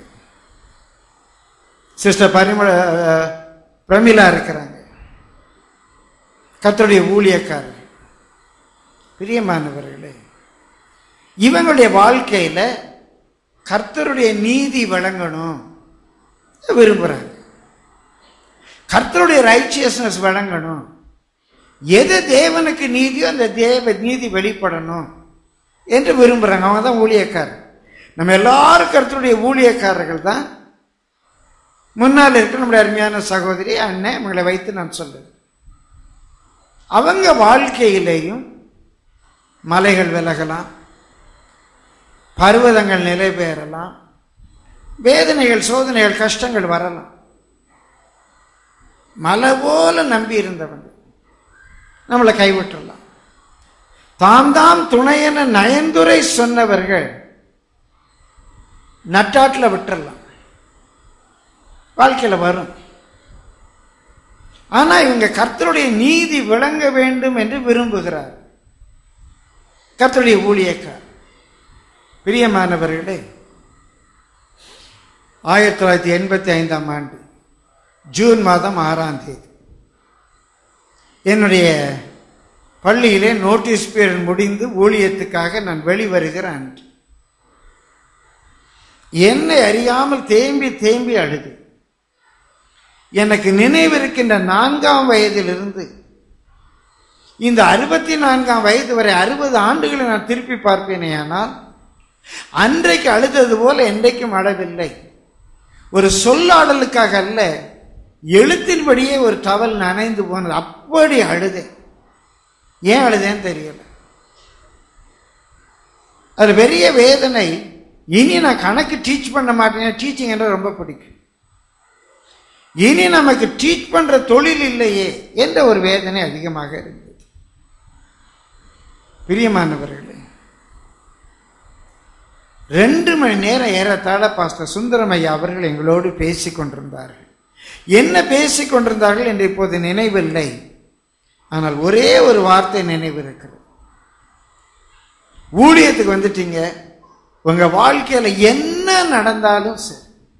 சிஸ்டர் பரிமள அஹ், பிரமிளா இருக்கிறாங்க கர்த்தருடைய ஊழியக்காரர்கள் பிரியமானவர்களே இவங்களுடைய வாழ்க்கையில கர்த்தருடைய நீதி வழங்கணும் விரும்புறாங்க கர்த்தருடைய ரைச்சியஸ்னஸ் வழங்கணும் எது தேவனுக்கு நீதியோ அந்த தேவ நீதி வெளிப்படணும் என்று விரும்புறாங்க அவங்க தான் ஊழியக்காரர் நம்ம எல்லாரும் கர்த்தருடைய ஊழியக்காரர்கள் தான் முன்னால் இருக்கிற நம்முடைய அருமையான சகோதரி அண்ணன் இவங்களை வைத்து நான் சொல்லுவேன் அவங்க வாழ்க்கையிலேயும் மலைகள் விலகலாம் பர்வதங்கள் நிலை பெயரலாம் வேதனைகள் சோதனைகள் கஷ்டங்கள் வரலாம் மலை போல நம்பி இருந்தவங்க நம்மளை கைவிட்டுறலாம் தாம் தாம் துணையென நயந்துரை சொன்னவர்கள் நட்டாட்டில் விட்டுறலாம் வாழ்க்கையில வரும் ஆனா இவங்க கர்த்தருடைய நீதி விளங்க வேண்டும் என்று விரும்புகிறார் கர்த்தருடைய ஊழியக்கார் பிரியமானவர்களே ஆயிரத்தி தொள்ளாயிரத்தி எண்பத்தி ஐந்தாம் ஆண்டு ஜூன் மாதம் ஆறாம் தேதி என்னுடைய பள்ளியிலே நோட்டீஸ் பீரியட் முடிந்து ஊழியத்துக்காக நான் வெளிவருகிற அன்று என்னை அறியாமல் தேம்பி தேம்பி அழுது எனக்கு நினைவிருக்கின்ற நான்காம் வயதிலிருந்து இந்த அறுபத்தி நான்காம் வயது வரை அறுபது ஆண்டுகளை நான் திருப்பி பார்ப்பேனே ஆனால் அன்றைக்கு அழுதது போல என்றைக்கும் அழவில்லை ஒரு சொல்லாடலுக்காக அல்ல எழுத்தின்படியே ஒரு டவல் நனைந்து போனது அப்படி அழுதேன் ஏன் அழுதேன்னு தெரியல அது பெரிய வேதனை இனி நான் கணக்கு டீச் பண்ண மாட்டேன் டீச்சிங் என்ற ரொம்ப பிடிக்கும் இனி நமக்கு டீச் பண்ற தொழில் இல்லையே என்ற ஒரு வேதனை அதிகமாக இருந்தது பிரியமானவர்களே ரெண்டு மணி நேரம் ஏறத்தாழ பாஸ்டர் சுந்தரமையா அவர்கள் எங்களோடு பேசிக் கொண்டிருந்தார்கள் என்ன பேசிக் கொண்டிருந்தார்கள் என்று இப்போது நினைவில்லை ஆனால் ஒரே ஒரு வார்த்தை நினைவு இருக்கிறது ஊழியத்துக்கு வந்துட்டீங்க உங்க வாழ்க்கையில என்ன நடந்தாலும் சரி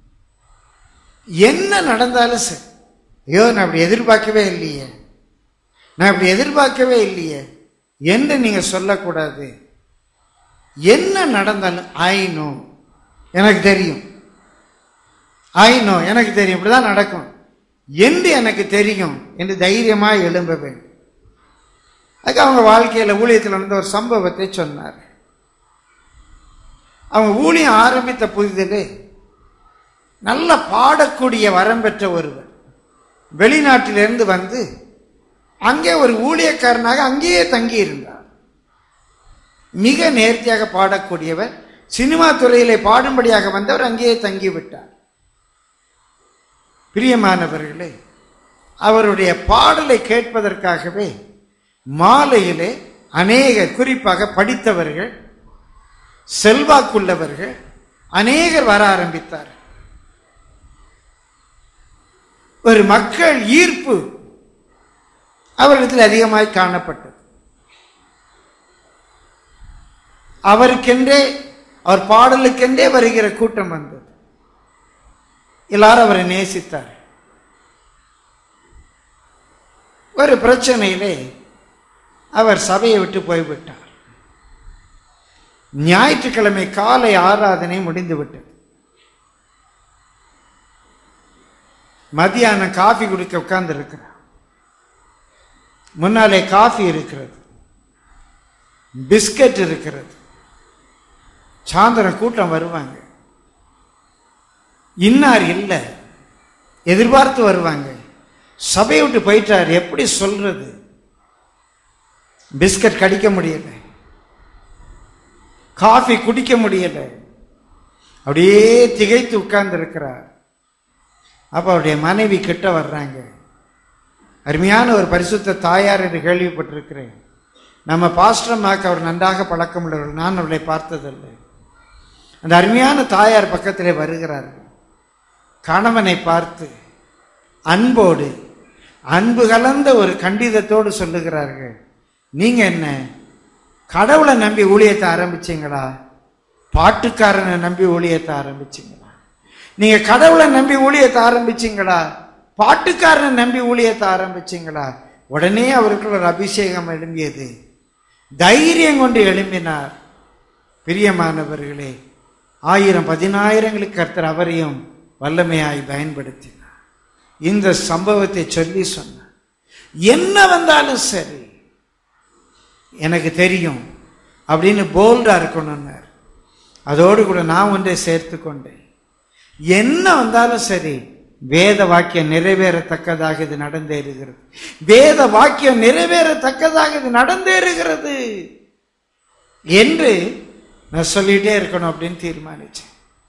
என்ன நடந்தாலும் சரி ஐயோ நான் அப்படி எதிர்பார்க்கவே இல்லையே நான் அப்படி எதிர்பார்க்கவே இல்லையே என்று நீங்க சொல்லக்கூடாது என்ன நடந்தாலும் ஐ நோ எனக்கு தெரியும் ஐ நோ எனக்கு தெரியும் இப்படிதான் நடக்கும் என்று எனக்கு தெரியும் என்று தைரியமாக எழும்ப வேண்டும் அதுக்கு அவங்க வாழ்க்கையில ஊழியத்தில் நடந்த ஒரு சம்பவத்தை சொன்னார் அவங்க ஊழியம் ஆரம்பித்த புதிதிலே நல்ல பாடக்கூடிய வரம் பெற்ற ஒருவர் வெளிநாட்டிலிருந்து வந்து அங்கே ஒரு ஊழியக்காரனாக அங்கேயே தங்கி இருந்தார் மிக நேர்த்தியாக பாடக்கூடியவர் சினிமா துறையிலே பாடும்படியாக வந்தவர் அங்கேயே தங்கிவிட்டார் பிரியமானவர்களே அவருடைய பாடலை கேட்பதற்காகவே மாலையிலே அநேக குறிப்பாக படித்தவர்கள் செல்வாக்குள்ளவர்கள் அநேகர் வர ஆரம்பித்தார் ஒரு மக்கள் ஈர்ப்பு அவரிடத்தில் அதிகமாய் காணப்பட்டது அவருக்கென்றே அவர் பாடலுக்கென்றே வருகிற கூட்டம் வந்தது எல்லாரும் அவரை நேசித்தார் ஒரு பிரச்சனையிலே அவர் சபையை விட்டு போய்விட்டார் ஞாயிற்றுக்கிழமை காலை ஆராதனை முடிந்து விட்டது மதியானம் காஃபி குடிக்க உட்கார்ந்து இருக்கிறான் முன்னாலே காஃபி இருக்கிறது பிஸ்கட் இருக்கிறது சாயந்தரம் கூட்டம் வருவாங்க இன்னார் இல்லை எதிர்பார்த்து வருவாங்க சபையை விட்டு போயிட்டார் எப்படி சொல்றது பிஸ்கட் கடிக்க முடியல காஃபி குடிக்க முடியல அப்படியே திகைத்து உட்கார்ந்து இருக்கிறார் அப்ப அவருடைய மனைவி கிட்ட வர்றாங்க அருமையான ஒரு பரிசுத்த தாயார் என்று கேள்விப்பட்டிருக்கிறேன் நம்ம பாஸ்டரமாக்க அவர் நன்றாக பழக்கம் உள்ளவர்கள் நான் அவர்களை பார்த்ததில்லை அந்த அருமையான தாயார் பக்கத்திலே வருகிறார்கள் கணவனை பார்த்து அன்போடு அன்பு கலந்த ஒரு கண்டிதத்தோடு சொல்லுகிறார்கள் நீங்க என்ன கடவுளை நம்பி ஊழியத்தை ஆரம்பிச்சீங்களா பாட்டுக்காரனை நம்பி ஊழியத்தை ஆரம்பிச்சீங்களா நீங்க கடவுளை நம்பி ஊழியத்தை ஆரம்பிச்சீங்களா பாட்டுக்காரனை நம்பி ஊழியத்தை ஆரம்பிச்சீங்களா உடனே அவருக்கு ஒரு அபிஷேகம் எழும்பியது தைரியம் கொண்டு எழும்பினார் பிரியமானவர்களே ஆயிரம் பதினாயிரங்களுக்கு கர்த்தர் அவரையும் வல்லமையாய் பயன்படுத்தினார் இந்த சம்பவத்தை சொல்லி சொன்னார் என்ன வந்தாலும் சரி எனக்கு தெரியும் அப்படின்னு போல்டா இருக்கணும்னார் அதோடு கூட நான் ஒன்றை சேர்த்து கொண்டேன் என்ன வந்தாலும் சரி வேத வாக்கியம் நிறைவேறத்தக்கதாக இது நடந்தேறுகிறது வேத வாக்கியம் நிறைவேறத்தக்கதாக இது நடந்தேறுகிறது என்று நான் சொல்லிட்டே இருக்கணும் அப்படின்னு தீர்மானிச்சேன்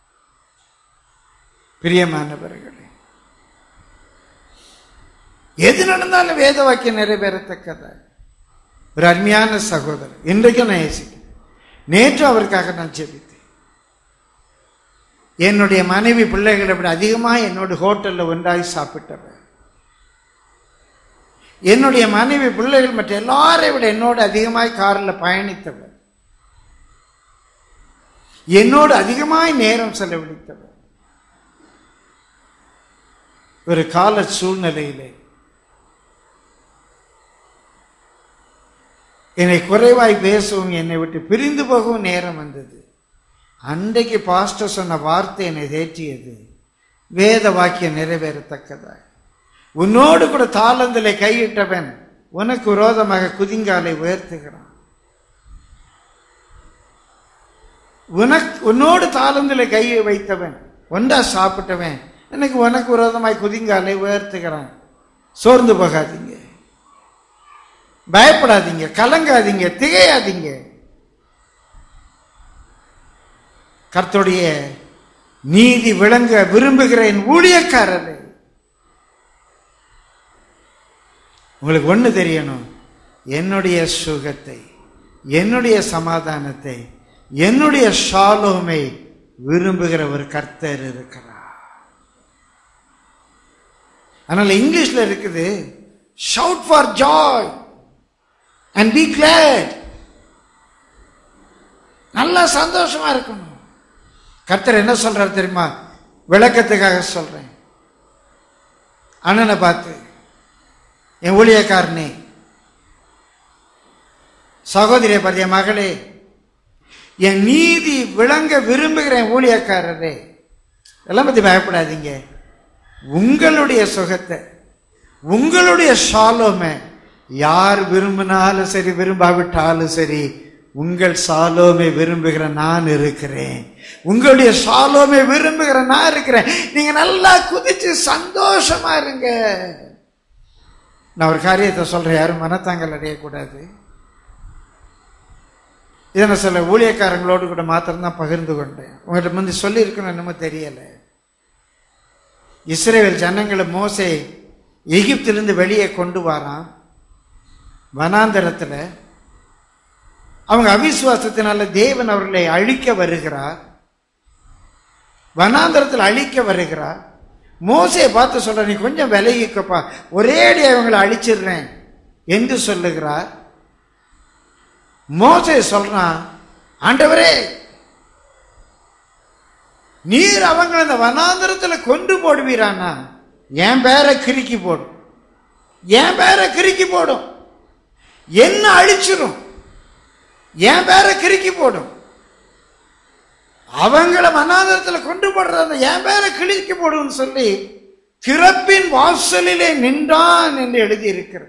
பிரியமானவர்களே எது நடந்தாலும் வேத வாக்கியம் நிறைவேறத்தக்கதாக ஒரு அருமையான சகோதரர் இன்றைக்கும் நான் யோசிக்கிறேன் நேற்று அவருக்காக நான் ஜெபித்தேன் என்னுடைய மனைவி பிள்ளைகளை விட அதிகமாக என்னோட ஹோட்டலில் ஒன்றாய் சாப்பிட்டவர் என்னுடைய மனைவி பிள்ளைகள் மற்ற எல்லாரை விட என்னோடு அதிகமாய் காரில் பயணித்தவர் என்னோடு அதிகமாய் நேரம் செலவழித்தவர் ஒரு கால சூழ்நிலையிலே என்னை குறைவாய் பேசவும் என்னை விட்டு பிரிந்து போகவும் நேரம் வந்தது அன்றைக்கு பாஸ்டர் சொன்ன வார்த்தை என்னை தேற்றியது வேத வாக்கியம் நிறைவேறத்தக்கதாக உன்னோடு கூட தாளந்திலே கையிட்டவன் உனக்கு விரோதமாக குதிங்காலை உயர்த்துகிறான் உனக்கு உன்னோடு தாளந்திலே கையை வைத்தவன் ஒன்றா சாப்பிட்டவன் எனக்கு உனக்கு விரோதமாய் குதிங்காலை உயர்த்துகிறான் சோர்ந்து போகாதீங்க பயப்படாதீங்க கலங்காதீங்க திகையாதீங்க கர்த்தருடைய நீதி விளங்க விரும்புகிற என் ஊழியக்காரரே உங்களுக்கு ஒண்ணு தெரியணும் என்னுடைய சுகத்தை என்னுடைய சமாதானத்தை என்னுடைய ஷாலோமை விரும்புகிற ஒரு கர்த்தர் இருக்கிறார் அதனால இங்கிலீஷ்ல இருக்குது shout for joy and be glad நல்லா சந்தோஷமா இருக்கணும் கர்த்தர் என்ன சொல்றாரு தெரியுமா விளக்கத்துக்காக சொல்றேன் அண்ணனை பார்த்து என் ஊழியக்காரனே சகோதரியை பார்த்து என் மகளே என் நீதி விளங்க விரும்புகிற என் ஊழியக்காரரே எல்லாம் பத்தி பயப்படாதீங்க உங்களுடைய சுகத்தை உங்களுடைய ஷாலோமை யார் விரும்பினாலும் சரி விரும்பாவிட்டாலும் சரி உங்கள் சாலோமை விரும்புகிற நான் இருக்கிறேன் உங்களுடைய சாலோமை விரும்புகிற நான் இருக்கிறேன் நீங்க நல்லா குதிச்சு சந்தோஷமா இருங்க நான் ஒரு காரியத்தை சொல்றேன் யாரும் மனத்தாங்கல் அடையக்கூடாது இதை நான் சில ஊழியக்காரங்களோடு கூட மாத்திரம்தான் பகிர்ந்து கொண்டேன் உங்கள்கிட்ட முந்தி சொல்லியிருக்கணும் என்னமோ தெரியல இஸ்ரேல் ஜனங்களை மோசே எகிப்திலிருந்து வெளியே கொண்டு வாரான் வனாந்தரத்தில் அவங்க அவிசுவாசத்தினால தேவன் அவர்களை அழிக்க வருகிறார் வனாந்தரத்தில் அழிக்க வருகிறார் மோசையை பார்த்து சொல்ற நீ கொஞ்சம் விலகிக்கப்பா ஒரே அடி அவங்களை அழிச்சிடுறேன் என்று சொல்லுகிறார் மோசே சொல்றான் ஆண்டவரே நீர் அவங்களை இந்த வனாந்தரத்துல கொண்டு போடுவீரானா என் பேரை கிறுக்கி போடும் என் பேரை கிறுக்கி போடும் என்ன அழிச்சிடும் என் பேரை கிறுக்கி போடும் அவங்கள மனாதரத்தில் கொண்டு போடுற அந்த என் பேரை கிழிக்கி போடுன்னு சொல்லி திறப்பின் வாசலிலே நின்றான் என்று எழுதியிருக்கிறது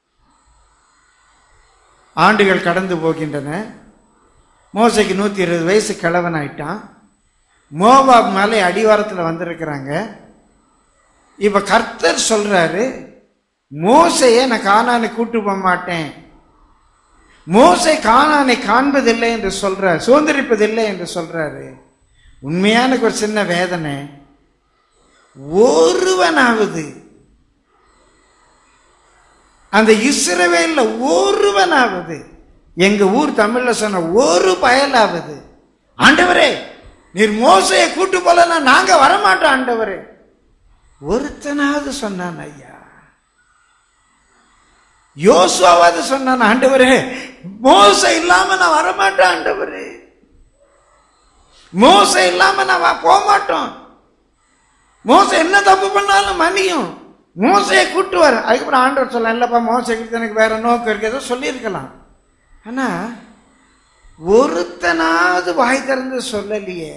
ஆண்டுகள் கடந்து போகின்றன மோசைக்கு நூத்தி இருபது வயசு கிழவன் ஆயிட்டான் மோவாப் மலை அடிவாரத்தில் வந்திருக்கிறாங்க இப்ப கர்த்தர் சொல்றாரு மோசையை நான் கானானை கூட்டு போக மாட்டேன் மோசை கானானை காண்பதில்லை என்று சொல்றார் சுதந்திரிப்பதில்லை என்று சொல்றாரு உண்மையான எனக்கு ஒரு சின்ன வேதனை ஒருவனாவது அந்த இஸ்ரவேல்ல ஒருவனாவது எங்க ஊர் தமிழ்ல சொன்ன ஒரு பயலாவது ஆண்டவரே நீர் மோசையை கூட்டு போலன்னா நாங்க வரமாட்டோம் ஆண்டவரே ஒருத்தனாவது சொன்னான் ஐயா யோசுவாவது சொன்னான் ஆண்டவரே மோசை இல்லாம நான் வரமாட்டேன் ஆண்டவரே மோசை இல்லாம நான் வ- போக மாட்டோம் மோசை என்ன தப்பு பண்ணாலும் மன்னியும் மோசையை கூட்டு வர அதுக்கப்புறம் ஆண்டவர் சொல்ல இல்லப்பா மோசை குறித்து எனக்கு வேற நோக்கம் இருக்கு ஏதோ சொல்லியிருக்கலாம் ஆனா ஒருத்தனாவது வாய் திறந்து சொல்லலையே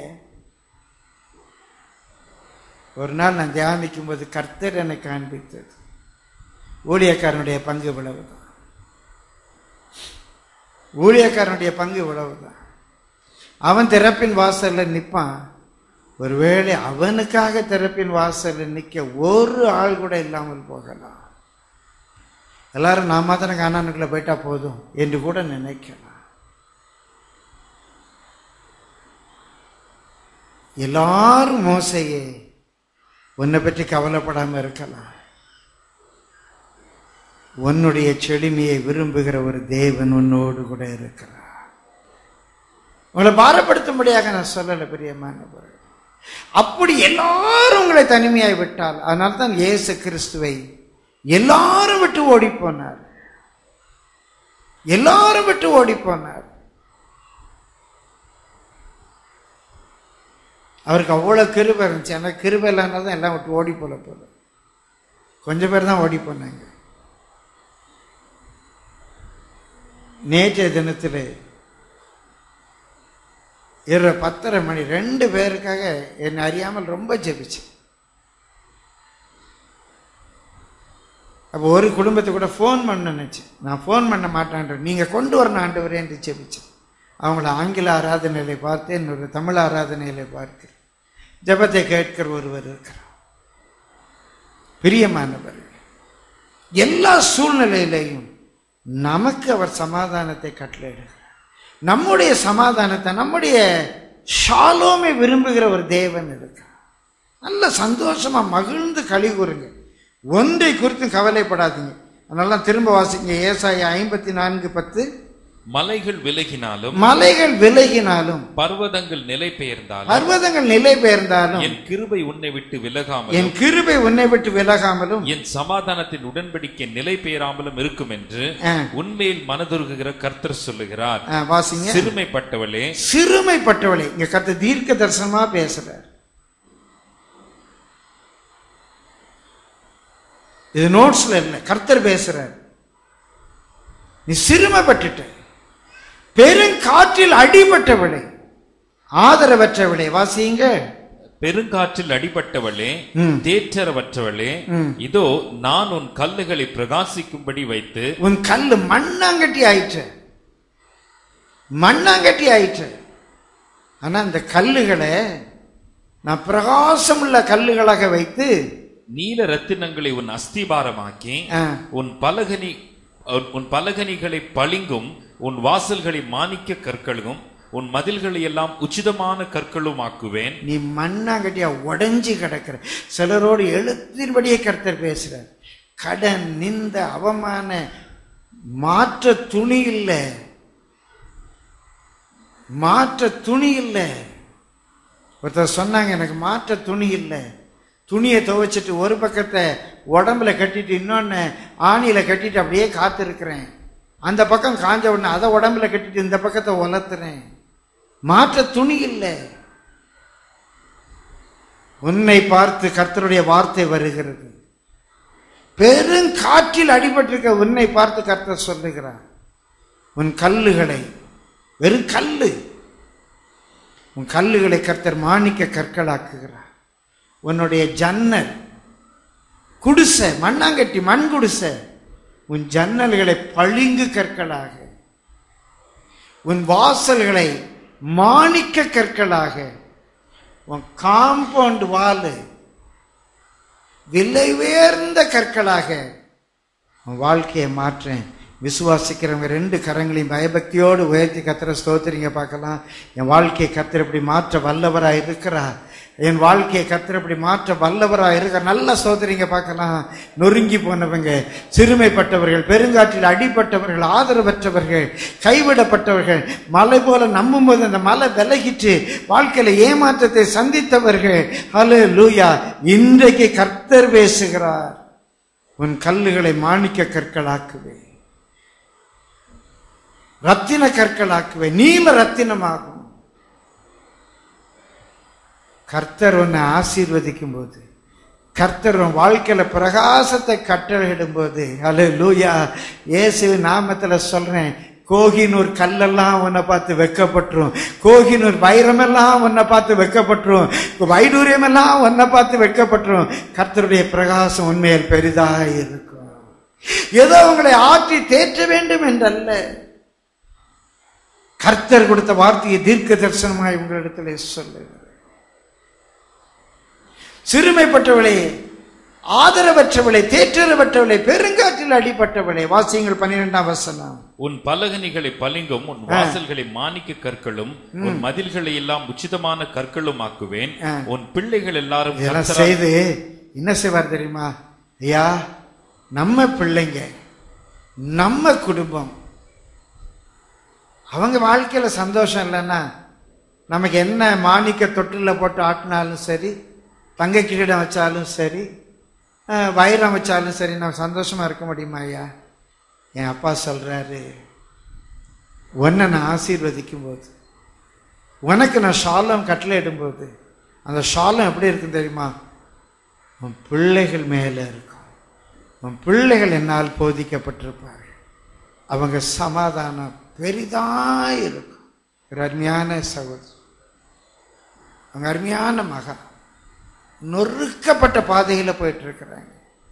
ஒரு நாள் நான் தியானிக்கும் போது கர்த்தர் எனக்கு காண்பித்தது ஊழியக்காரனுடைய பங்கு இவ்வளவுதான் ஊழியக்காரனுடைய பங்கு இவ்வளவுதான் அவன் திறப்பின் வாசல்ல நிற்பான் ஒருவேளை அவனுக்காக திறப்பின் வாசல்ல நிற்க ஒரு ஆள் கூட இல்லாமல் போகலாம் எல்லாரும் நான் மாத்திரம் காணானுக்குள்ள போயிட்டா போதும் என்று கூட நினைக்கலாம் எல்லாரும் மோசையே உன்னை பற்றி கவலைப்படாம இருக்கலாம் உன்னுடைய செழுமையை விரும்புகிற ஒரு தேவன் உன்னோடு கூட இருக்கிறார் உங்களை பாரப்படுத்தும்படியாக நான் சொல்லலை பிரியமானவர் அப்படி எல்லாரும் உங்களை தனிமையாய் விட்டால் அதனால தான் இயேசு கிறிஸ்துவை எல்லாரும் விட்டு ஓடி போனார் எல்லாரும் விட்டு ஓடி போனார் அவருக்கு அவ்வளவு கிருபை இருந்துச்சு ஆனால் கிருபை இல்லைன்னா தான் எல்லாம் விட்டு ஓடி போல போல கொஞ்சம் பேர் தான் ஓடி போனாங்க நேற்றைய தினத்தில் இரு பத்தரை மணி ரெண்டு பேருக்காக என்னை அறியாமல் ரொம்ப ஜெபிச்சேன் அப்போ ஒரு குடும்பத்தை கூட ஃபோன் பண்ண நினச்சேன் நான் ஃபோன் பண்ண மாட்டேன்ற நீங்கள் கொண்டு வரணும் ஆண்டவரே என்று ஜெபிச்சேன் அவங்கள ஆங்கில ஆராதனையில பார்த்து என்னோட தமிழ் ஆராதனையில பார்க்கிறேன் ஜெபத்தை கேட்கிற ஒருவர் இருக்கிறார் பிரியமானவர் எல்லா சூழ்நிலையிலையும் நமக்கு அவர் சமாதானத்தை கட்டளையிடுகிறார் நம்முடைய சமாதானத்தை நம்முடைய ஷாலோமை விரும்புகிற ஒரு தேவன் இருக்கிறார் நல்ல சந்தோஷமா மகிழ்ந்து களி கூறுங்க ஒன்றை குறித்தும் கவலைப்படாதீங்க அதனால திரும்ப வாசிங்க ஏசாய ஐம்பத்தி நான்கு பத்து மலைகள் விலகினாலும் மலைகள் விலகினாலும் பர்வதங்கள் நிலை பெயர்ந்தாலும் பர்வதங்கள் நிலை பெயர்ந்தாலும் என் கிருபை உன்னை விட்டு விலகாமலும் என் கிருபை உன்னை விட்டு விலகாமலும் என் சமாதானத்தின் உடன்படிக்கை நிலை பெயராமலும் இருக்கும் என்று ஆ, உண்மையில் மனதுருகுகிற கர்த்தர் சொல்லுகிறார் ஆ, வாசிங்க சிறுமைப்பட்டவளே சிறுமைப்பட்டவளை இங்க கத்த தீர்க்க தரிசனமா பேசுறார் இது நோட்ஸ்ல இல்லை கர்த்தர் பேசுறார் நீ சிறுமைப்பட்டுட்ட பெருங்காற்றில் அடிபட்டவளை ஆதரவற்றவளை வாசிங்க பெருங்காற்றில் அடிபட்டவளே ம். தேற்றரவற்றவளே ம். இதோ நான் உன் கல்லுகளை பிரகாசிக்கும்படி வைத்து உன் கல்லு மண்ணாங்கட்டி ஆயிற்று மண்ணாங்கட்டி ஆயிற்று ஆனா அந்த கல்லுகளை நான் பிரகாசமுள்ள கல்லுகளாக வைத்து நீல ரத்தினங்களை உன் அஸ்திபாரமாக்கி ஆ, உன் பலகனி உன் பலகனிகளை பளிங்கும் உன் வாசல்களை மாணிக்க கற்களும் உன் மதில்களை எல்லாம் உச்சிதமான கற்களும் ஆக்குவேன் நீ மண்ணாங்கட்டியா உடைஞ்சு கிடக்கிற சிலரோடு எழுத்தின்படியே கர்த்தர் பேசுறார் கடன் நிந்த அவமான மாற்ற துணி இல்லை மாற்ற துணி இல்லை ஒருத்தர் சொன்னாங்க எனக்கு மாற்ற துணி இல்லை துணியை துவைச்சிட்டு ஒரு பக்கத்தை உடம்புல கட்டிட்டு இன்னொன்று ஆணியில் கட்டிட்டு அப்படியே காத்திருக்கிறேன் அந்த பக்கம் காஞ்ச உடனே அதை உடம்புல கட்டிட்டு இந்த பக்கத்தை உலர்த்துறேன் மாற்ற துணி இல்லை உன்னை பார்த்து கர்த்தருடைய வார்த்தை வருகிறது பெருங்காற்றில் அடிபட்டிருக்க உன்னை பார்த்து கர்த்தர் சொல்லுகிறார் உன் கல்லுகளை வெறும் கல்லு உன் கல்லுகளை கர்த்தர் மாணிக்க கற்களாக்குகிறார் உன்னுடைய ஜன்னல் குடிசை மண்ணாங்கட்டி மண் குடிசை உன் ஜன்னல்களை பளிங்கு கற்களாக உன் வாசல்களை மாணிக்க கற்களாக உன் காம்பவுண்ட் வாலு விலை உயர்ந்த கற்களாக உன் வாழ்க்கையை மாற்றேன் விசுவாசிக்கிறவங்க ரெண்டு கரங்களையும் பயபக்தியோடு உயர்த்தி கத்திர ஸ்தோத்திரிங்க பார்க்கலாம் என் வாழ்க்கையை கத்திர இப்படி மாற்ற வல்லவராக இருக்கிறார் என் வாழ்க்கையை கத்திர இப்படி மாற்ற வல்லவராக இருக்கிற நல்ல சோதரிங்க பார்க்கலாம் நொறுங்கி போனவங்க சிறுமைப்பட்டவர்கள் பெருங்காற்றில் அடிப்பட்டவர்கள் ஆதரவற்றவர்கள் கைவிடப்பட்டவர்கள் மலை போல நம்பும் போது அந்த மலை விலகிட்டு வாழ்க்கையில ஏமாற்றத்தை சந்தித்தவர்கள் ஹலோ லூயா இன்றைக்கு கர்த்தர் பேசுகிறார் உன் கல்லுகளை மாணிக்க கற்களாக்குவே ரத்தின கற்களாக்குவே நீல ரத்தினமாகும் கர்த்தர் உன்னை ஆசீர்வதிக்கும் போது கர்த்தர் உன் வாழ்க்கையில பிரகாசத்தை கட்டளையிடும் போது அலு லூயா இயேசு நாமத்துல சொல்றேன் கோகினூர் கல்லெல்லாம் உன்னை பார்த்து வெக்கப்பட்டுரும் கோகினூர் வைரமெல்லாம் உன்னை பார்த்து வெக்கப்பட்டுரும் வைடூரியமெல்லாம் உன்னை பார்த்து வெக்கப்பட்டுரும் கர்த்தருடைய பிரகாசம் உண்மையில் பெரிதாக இருக்கும் ஏதோ உங்களை ஆற்றி தேற்ற வேண்டும் என்றல்ல கர்த்தர் கொடுத்த வார்த்தையை தீர்க்க தரிசனமாய் உங்களிடத்திலே சொல்லுகிறேன் சிறுமைப்பட்டவளே ஆதரவற்றவளை தேற்றரவற்றவளை பெருங்காற்றில் அடிப்பட்டவளை வாசியங்கள் பன்னிரெண்டாம் வசனம் உன் பலகனிகளை பளிங்கும் உன் வாசல்களை மாணிக்க கற்களும் உன் மதில்களை எல்லாம் உச்சிதமான கற்களும் ஆக்குவேன் ஆ. உன் பிள்ளைகள் எல்லாரும் இதெல்லாம் கர்த்தரா- செய்து என்ன செய்வார் தெரியுமா ஐயா நம்ம பிள்ளைங்க நம்ம குடும்பம் அவங்க வாழ்க்கையில சந்தோஷம் இல்லைன்னா நமக்கு என்ன மாணிக்க தொட்டில போட்டு ஆட்டினாலும் சரி தங்க கிரீடம் வச்சாலும் சரி அஹ், வைரம் வச்சாலும் சரி நம்ம சந்தோஷமா இருக்க முடியுமா ஐயா என் அப்பா சொல்றாரு உன்னை நான் ஆசீர்வதிக்கும் போது உனக்கு நான் ஷாலம் கட்டளை இடும்போது அந்த ஷாலம் எப்படி இருக்கும் தெரியுமா உன் பிள்ளைகள் மேலே இருக்கும் உன் பிள்ளைகள் என்னால் போதிக்கப்பட்டிருப்பார்கள் அவங்க சமாதானம் பெரிதா இருக்கும் ஒரு அருமையான சகோதரி அவங்க அருமையான மகா நொறுக்கப்பட்ட பாதையில் போயிட்டு இருக்கிறாங்க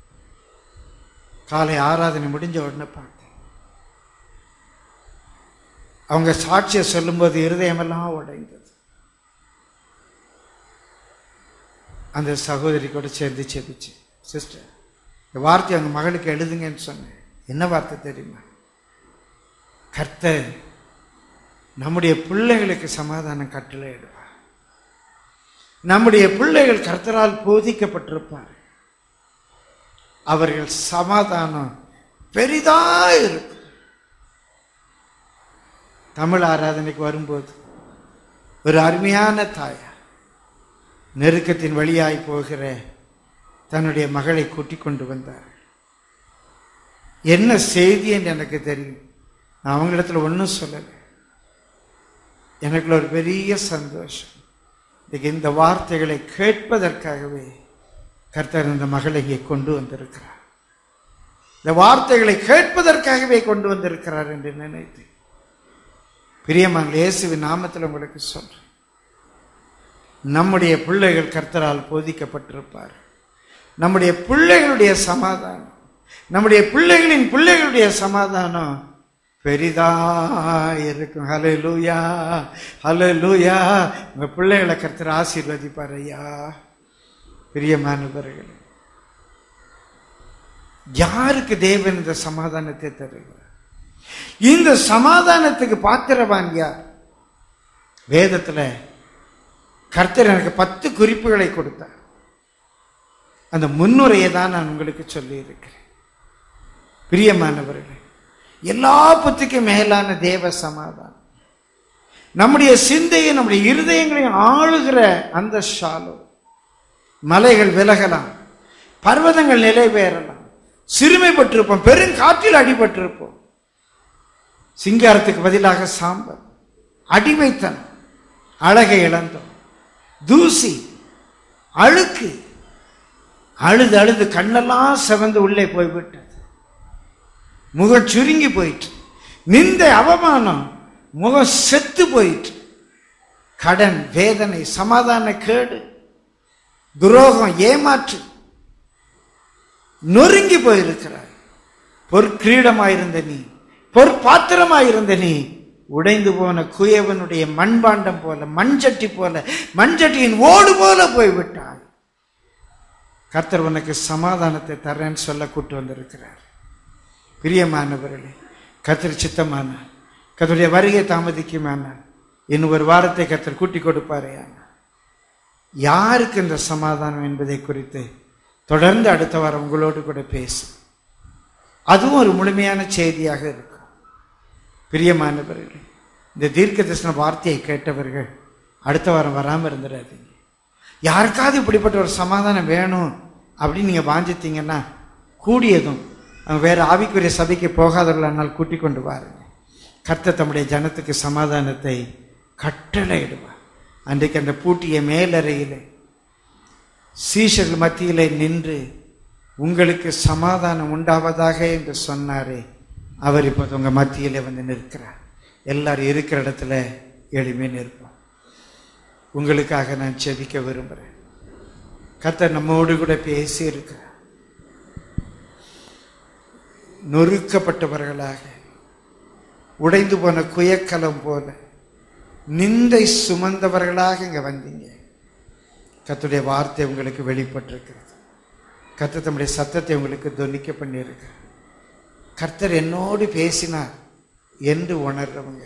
காலை ஆராதனை முடிஞ்ச உடனே பார்த்தேன் அவங்க சாட்சியை சொல்லும்போது இருதயமெல்லாம் உடைந்தது அந்த சகோதரி கூட சேர்ந்து செபிச்சு சிஸ்டர் இந்த வார்த்தை அவங்க மகளுக்கு எழுதுங்கன்னு சொன்னேன் என்ன வார்த்தை தெரியுமா கர்த்தர் நம்முடைய பிள்ளைகளுக்கு சமாதானம் கட்டளையிடுவார் நம்முடைய பிள்ளைகள் கர்த்தரால் போதிக்கப்பட்டிருப்பார் அவர்கள் சமாதானம் பெரிதா இருக்கும் தமிழ் ஆராதனைக்கு வரும்போது ஒரு அருமையான தாயார் நெருக்கத்தின் வழியாய் போகிற தன்னுடைய மகளை கூட்டிக் கொண்டு வந்தார் என்ன செய்தி என்று எனக்கு தெரியும் நான் அவங்களிடத்துல ஒன்றும் சொல்லலை எனக்குள்ள ஒரு பெரிய சந்தோஷம் இன்னைக்கு இந்த வார்த்தைகளை கேட்பதற்காகவே கர்த்தர் இந்த மகளை இங்கே கொண்டு வந்திருக்கிறார் இந்த வார்த்தைகளை கேட்பதற்காகவே கொண்டு வந்திருக்கிறார் என்று நினைத்து பிரியமான இயேசுவின் நாமத்தில் உங்களுக்கு சொல்றேன் நம்முடைய பிள்ளைகள் கர்த்தரால் போதிக்கப்பட்டிருப்பார் நம்முடைய பிள்ளைகளுடைய சமாதானம் நம்முடைய பிள்ளைகளின் பிள்ளைகளுடைய சமாதானம் பெரிதா இருக்கும் ஹலோ லூயா ஹலோ லூயா உங்க பிள்ளைகளை கர்த்தர் ஆசீர்வதிப்பார் ஐயா பிரியமானவர்களே யாருக்கு தேவன் இந்த சமாதானத்தை தருகிறார் இந்த சமாதானத்துக்கு பாத்திரவான் யார் வேதத்துல கர்த்தர் எனக்கு பத்து குறிப்புகளை கொடுத்தார் அந்த முன்னுரையை தான் நான் உங்களுக்கு சொல்லி இருக்கிறேன் பிரியமானவர்களே எல்லா புத்திக்கும் மேலான தேவ சமாதானம் நம்முடைய சிந்தையை நம்முடைய இருதயங்களையும் ஆளுகிற அந்த ஷாலோ மலைகள் விலகலாம் பர்வதங்கள் நிலை பெயரலாம் சிறுமைப்பட்டிருப்போம் பெருங்காற்றில் அடிபட்டிருப்போம் சிங்காரத்துக்கு பதிலாக சாம்பல் அடிமைத்தனம் அழகை இழந்தோம் தூசி அழுக்கு அழுது அழுது கண்ணெல்லாம் செவந்து உள்ளே போய்விட்டது முகம் சுருங்கி போயிட்டு நிந்த அவமானம் முகம் செத்து போயிட்டு கடன் வேதனை சமாதான கேடு துரோகம் ஏமாற்று நொறுங்கி போயிருக்கிறாய் பொற்கிரீடமாயிருந்த நீ பொற்பாத்திரமாயிருந்த நீ உடைந்து போன குயவனுடைய மண்பாண்டம் போல மண்சட்டி போல மண்சட்டியின் ஓடு போல போய்விட்டாய் கர்த்தர் உனக்கு சமாதானத்தை தர்றேன்னு சொல்ல கூட்டு வந்திருக்கிறார் பிரியமானவர்களே கர்த்தர் சித்தமானார் கர்த்தருடைய வருகை தாமதிக்குமானார் இன்னும் ஒரு வாரத்தை கர்த்தர் கூட்டி கொடுப்பாரே யாருக்கு இந்த சமாதானம் என்பதை குறித்து தொடர்ந்து அடுத்த வாரம் உங்களோடு கூட பேசும் அதுவும் ஒரு முழுமையான செய்தியாக இருக்கும் பிரியமானவர்களே இந்த தீர்க்க தரிசன வார்த்தையை கேட்டவர்கள் அடுத்த வாரம் வராமல் இருந்துடாதீங்க யாருக்காவது இப்படிப்பட்ட ஒரு சமாதானம் வேணும் அப்படின்னு நீங்கள் வாஞ்சித்தீங்கன்னா கூடியதும் அவங்க வேற ஆவிக்குரிய சபைக்கு போகாதவர்களானால் கூட்டிக் கொண்டு வாருங்க கர்த்தர் தம்முடைய ஜனத்துக்கு சமாதானத்தை கட்டளையிடுவார் அன்றைக்கு அந்த பூட்டிய மேலறையிலே சீஷர்கள் மத்தியிலே நின்று உங்களுக்கு சமாதானம் உண்டாவதாக என்று சொன்னாரே அவர் இப்போது உங்கள் மத்தியிலே வந்து நிற்கிறார் எல்லாரும் இருக்கிற இடத்துல எளிமை நிற்போம் உங்களுக்காக நான் செபிக்க விரும்புகிறேன் கர்த்தர் நம்மோடு கூட பேசி இருக்கிறார் நொறுக்கப்பட்டவர்களாக உடைந்து போன குயக்கலம் போல நிந்தை சுமந்தவர்களாக இங்க வந்தீங்க கர்த்தருடைய வார்த்தை உங்களுக்கு வெளிப்பட்டிருக்கிறது கர்த்தர் தம்முடைய சத்தத்தை உங்களுக்கு தொனிக்க பண்ணியிருக்கிறார் கர்த்தர் என்னோடு பேசினார் என்று உணர்றவங்க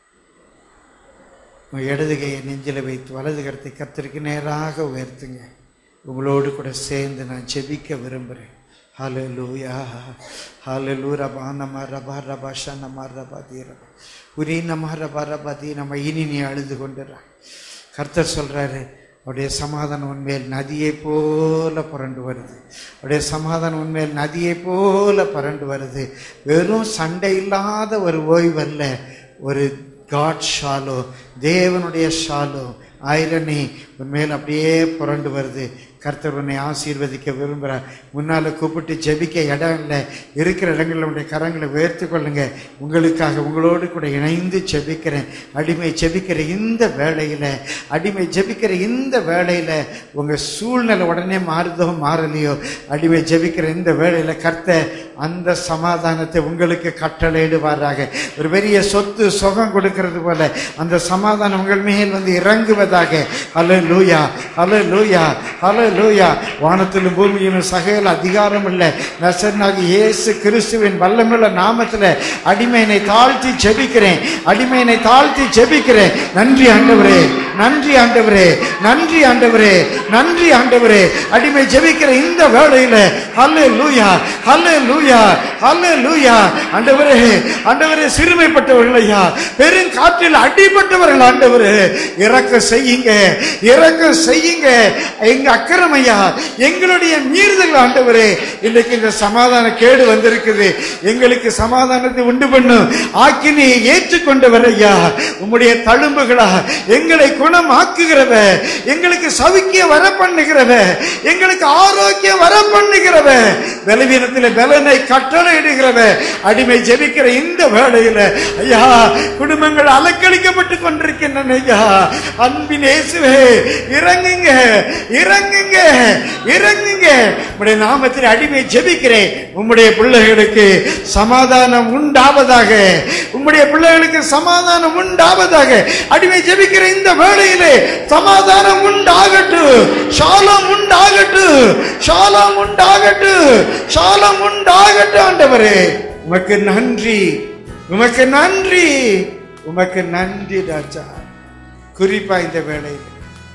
உங்க இடது கையை நெஞ்சில வைத்து வலது கரத்தை கர்த்தருக்கு நேராக உயர்த்துங்க உங்களோடு கூட சேர்ந்து நான் செபிக்க விரும்புகிறேன் ஹalleluya ஹalleluya ரபா நம ரபா ரபா ஷனம ரபா தீரபா உரி நம ரபா ரபா தீ நம்ம இனி நீ அழுது கொண்டுறா கர்த்தர் சொல்றாரு அவருடைய சமாதானம் உண்மையில் நதியை போல புரண்டு வருது அவருடைய சமாதானம் உண்மையில் நதியை போல புரண்டு வருது வெறும் சண்டை இல்லாத ஒரு ஓய்வல்ல ஒரு காட் ஷாலோ தேவனுடைய ஷாலோ ஆயிரணி உண்மையில் அப்படியே புரண்டு வருது கர்த்தர் உன்னை ஆசீர்வதிக்க விரும்புகிறார் முன்னால் கூப்பிட்டு ஜெபிக்க இடம் இல்லை இருக்கிற இடங்களில் உடைய கரங்களை உயர்த்து கொள்ளுங்க உங்களுக்காக உங்களோடு கூட இணைந்து ஜெபிக்கிறேன் அடிமை ஜெபிக்கிற இந்த வேளையில் அடிமை ஜெபிக்கிற இந்த வேளையில் உங்கள் சூழ்நிலை உடனே மாறுதோ மாறலையோ அடிமை ஜெபிக்கிற இந்த வேளையில் கர்த்தர் அந்த சமாதானத்தை உங்களுக்கு கட்டளையிடுவாராக ஒரு பெரிய சொத்து சுகம் கொடுக்கிறது போல அந்த சமாதானம் உங்கள் மேல் வந்து இறங்குவதாக hallelujah hallelujah hallelujah வானத்திலும் பூமியிலும் சகல அதிகாரம் இல்லை நசனாகி இயேசு கிறிஸ்துவின் வல்லமுள்ள நாமத்தில் அடிமையினை தாழ்த்தி ஜெபிக்கிறேன் அடிமையினை தாழ்த்தி ஜெபிக்கிறேன் நன்றி ஆண்டவரே நன்றி ஆண்டவரே நன்றி ஆண்டவரே நன்றி ஆண்டவரே அடிமை ஜெபிக்கிற இந்த வேளையில ஹல்லே லூயா ஹல்லே லூயா ஹல்லே லூயா ஆண்டவரே ஆண்டவரே சிறுமைப்பட்டவர்கள் ஐயா பெருங்காற்றில் அடிபட்டவர்கள் ஆண்டவரே இறக்க செய்யுங்க இறக்க செய்யுங்க எங்க அக்கிரம் ஐயா எங்களுடைய மீறுதல் ஆண்டவரே இன்னைக்கு இந்த சமாதான கேடு வந்திருக்குது எங்களுக்கு சமாதானத்தை உண்டு பண்ணும் ஆக்கினியை ஏற்றுக்கொண்டவர் ஐயா உம்முடைய தழும்புகளா எங்களை குணமாக்குகிறவ எங்களுக்கு சவிக்கிய வர பண்ணுகிறவ எங்களுக்கு ஆரோக்கியம் வர பண்ணுகிறவ பலவீனத்தில் பலனை கட்டளையிடுகிறவ அடிமை ஜெபிக்கிற இந்த வேளையில ஐயா குடும்பங்கள் அலக்களிக்கப்பட்டு கொண்டிருக்கின்றன ஐயா அன்பின் இயேசுவே இறங்குங்க இறங்குங்க இறங்குங்க உம்முடைய நாமத்தில் அடிமை ஜெபிக்கிறேன் உம்முடைய பிள்ளைகளுக்கு சமாதானம் உண்டாவதாக உம்முடைய பிள்ளைகளுக்கு சமாதானம் உண்டாவதாக அடிமை ஜெபிக்கிற இந்த வேளையிலே சமாதானம் உண்டாகட்டும் சாலம் உண்டாகட்டும் சாலம் உண்டாகட்டும் சாலம் உண்டாகட்டும் ஆண்டவரே உமக்கு நன்றி உமக்கு நன்றி உமக்கு நன்றி ராஜா குறிப்பா இந்த வேளையில்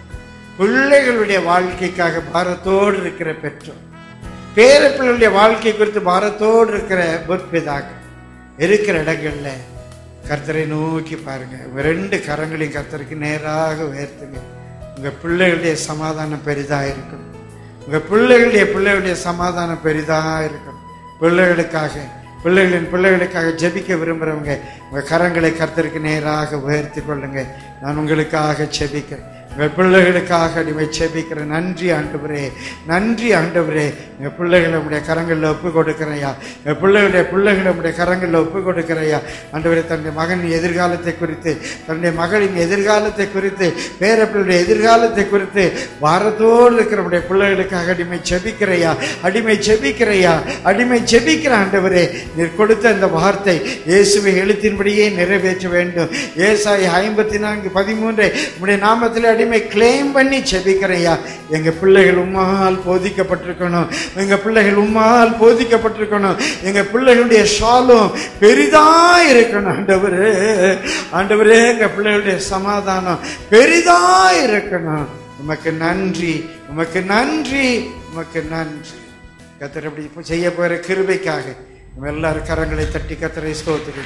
பிள்ளைகளுடைய வாழ்க்கைக்காக பாரத்தோடு இருக்கிற பெற்றோர் பேர பிள்ளைகளுடைய வாழ்க்கை குறித்து பாரத்தோடு இருக்கிற பொற்பிதாக்கள் இருக்கிற இடங்கள்ல கர்த்தரை நோக்கி பாருங்க உங்க ரெண்டு கரங்களையும் கர்த்தருக்கு நேராக உயர்த்துங்க உங்க பிள்ளைகளுடைய சமாதானம் பெரிதா இருக்கும் உங்க பிள்ளைகளுடைய பிள்ளைகளுடைய சமாதானம் பெரிதா இருக்கும் பிள்ளைகளுக்காக பிள்ளைகளின் பிள்ளைகளுக்காக ஜெபிக்க விரும்புறவங்க உங்க கரங்களை கர்த்தருக்கு நேராக உயர்த்தி கொள்ளுங்க நான் உங்களுக்காக ஜெபிக்கிறேன் உங்கள் பிள்ளைகளுக்காக அடிமை செபிக்கிற நன்றி ஆண்டவரே நன்றி ஆண்டவரே என் பிள்ளைகளை உடைய கரங்களில் ஒப்பு கொடுக்கிறையா என் பிள்ளைகளுடைய பிள்ளைகளை உடைய கரங்களில் ஒப்பு கொடுக்கிறையா ஆண்டவரே தன்னுடைய மகனின் எதிர்காலத்தை குறித்து தன்னுடைய மகளின் எதிர்காலத்தை குறித்து பேரப்பிள்ளையுடைய எதிர்காலத்தை குறித்து வாரத்தோடு இருக்கிற உடைய பிள்ளைகளுக்காக அடிமை செபிக்கிறையா அடிமை செபிக்கிறையா அடிமை செபிக்கிற ஆண்டவரே நீர் கொடுத்த அந்த வார்த்தை இயேசுவை எழுத்தின்படியே நிறைவேற்ற வேண்டும் ஏசாய் ஐம்பத்தி நான்கு பதிமூன்றை உடைய நாமத்தில் அடிமை கிளைம் பண்ணி செபிக்கிறையா எங்க பிள்ளைகள் உம்மால் போதிக்கப்பட்டிருக்கணும் எங்க பிள்ளைகள் உம்மால் போதிக்கப்பட்டிருக்கணும் எங்க பிள்ளைகளுடைய சாலும் பெரிதா இருக்கணும் ஆண்டவரே ஆண்டவரே எங்க பிள்ளைகளுடைய சமாதானம் பெரிதா இருக்கணும் உமக்கு நன்றி உமக்கு நன்றி உமக்கு நன்றி கத்தர் அப்படி இப்போ செய்ய போகிற கிருபைக்காக நம்ம எல்லாரும் கரங்களை தட்டி கத்தரை ஸ்தோத்திரி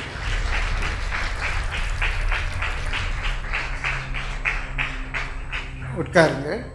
உட்காருங்க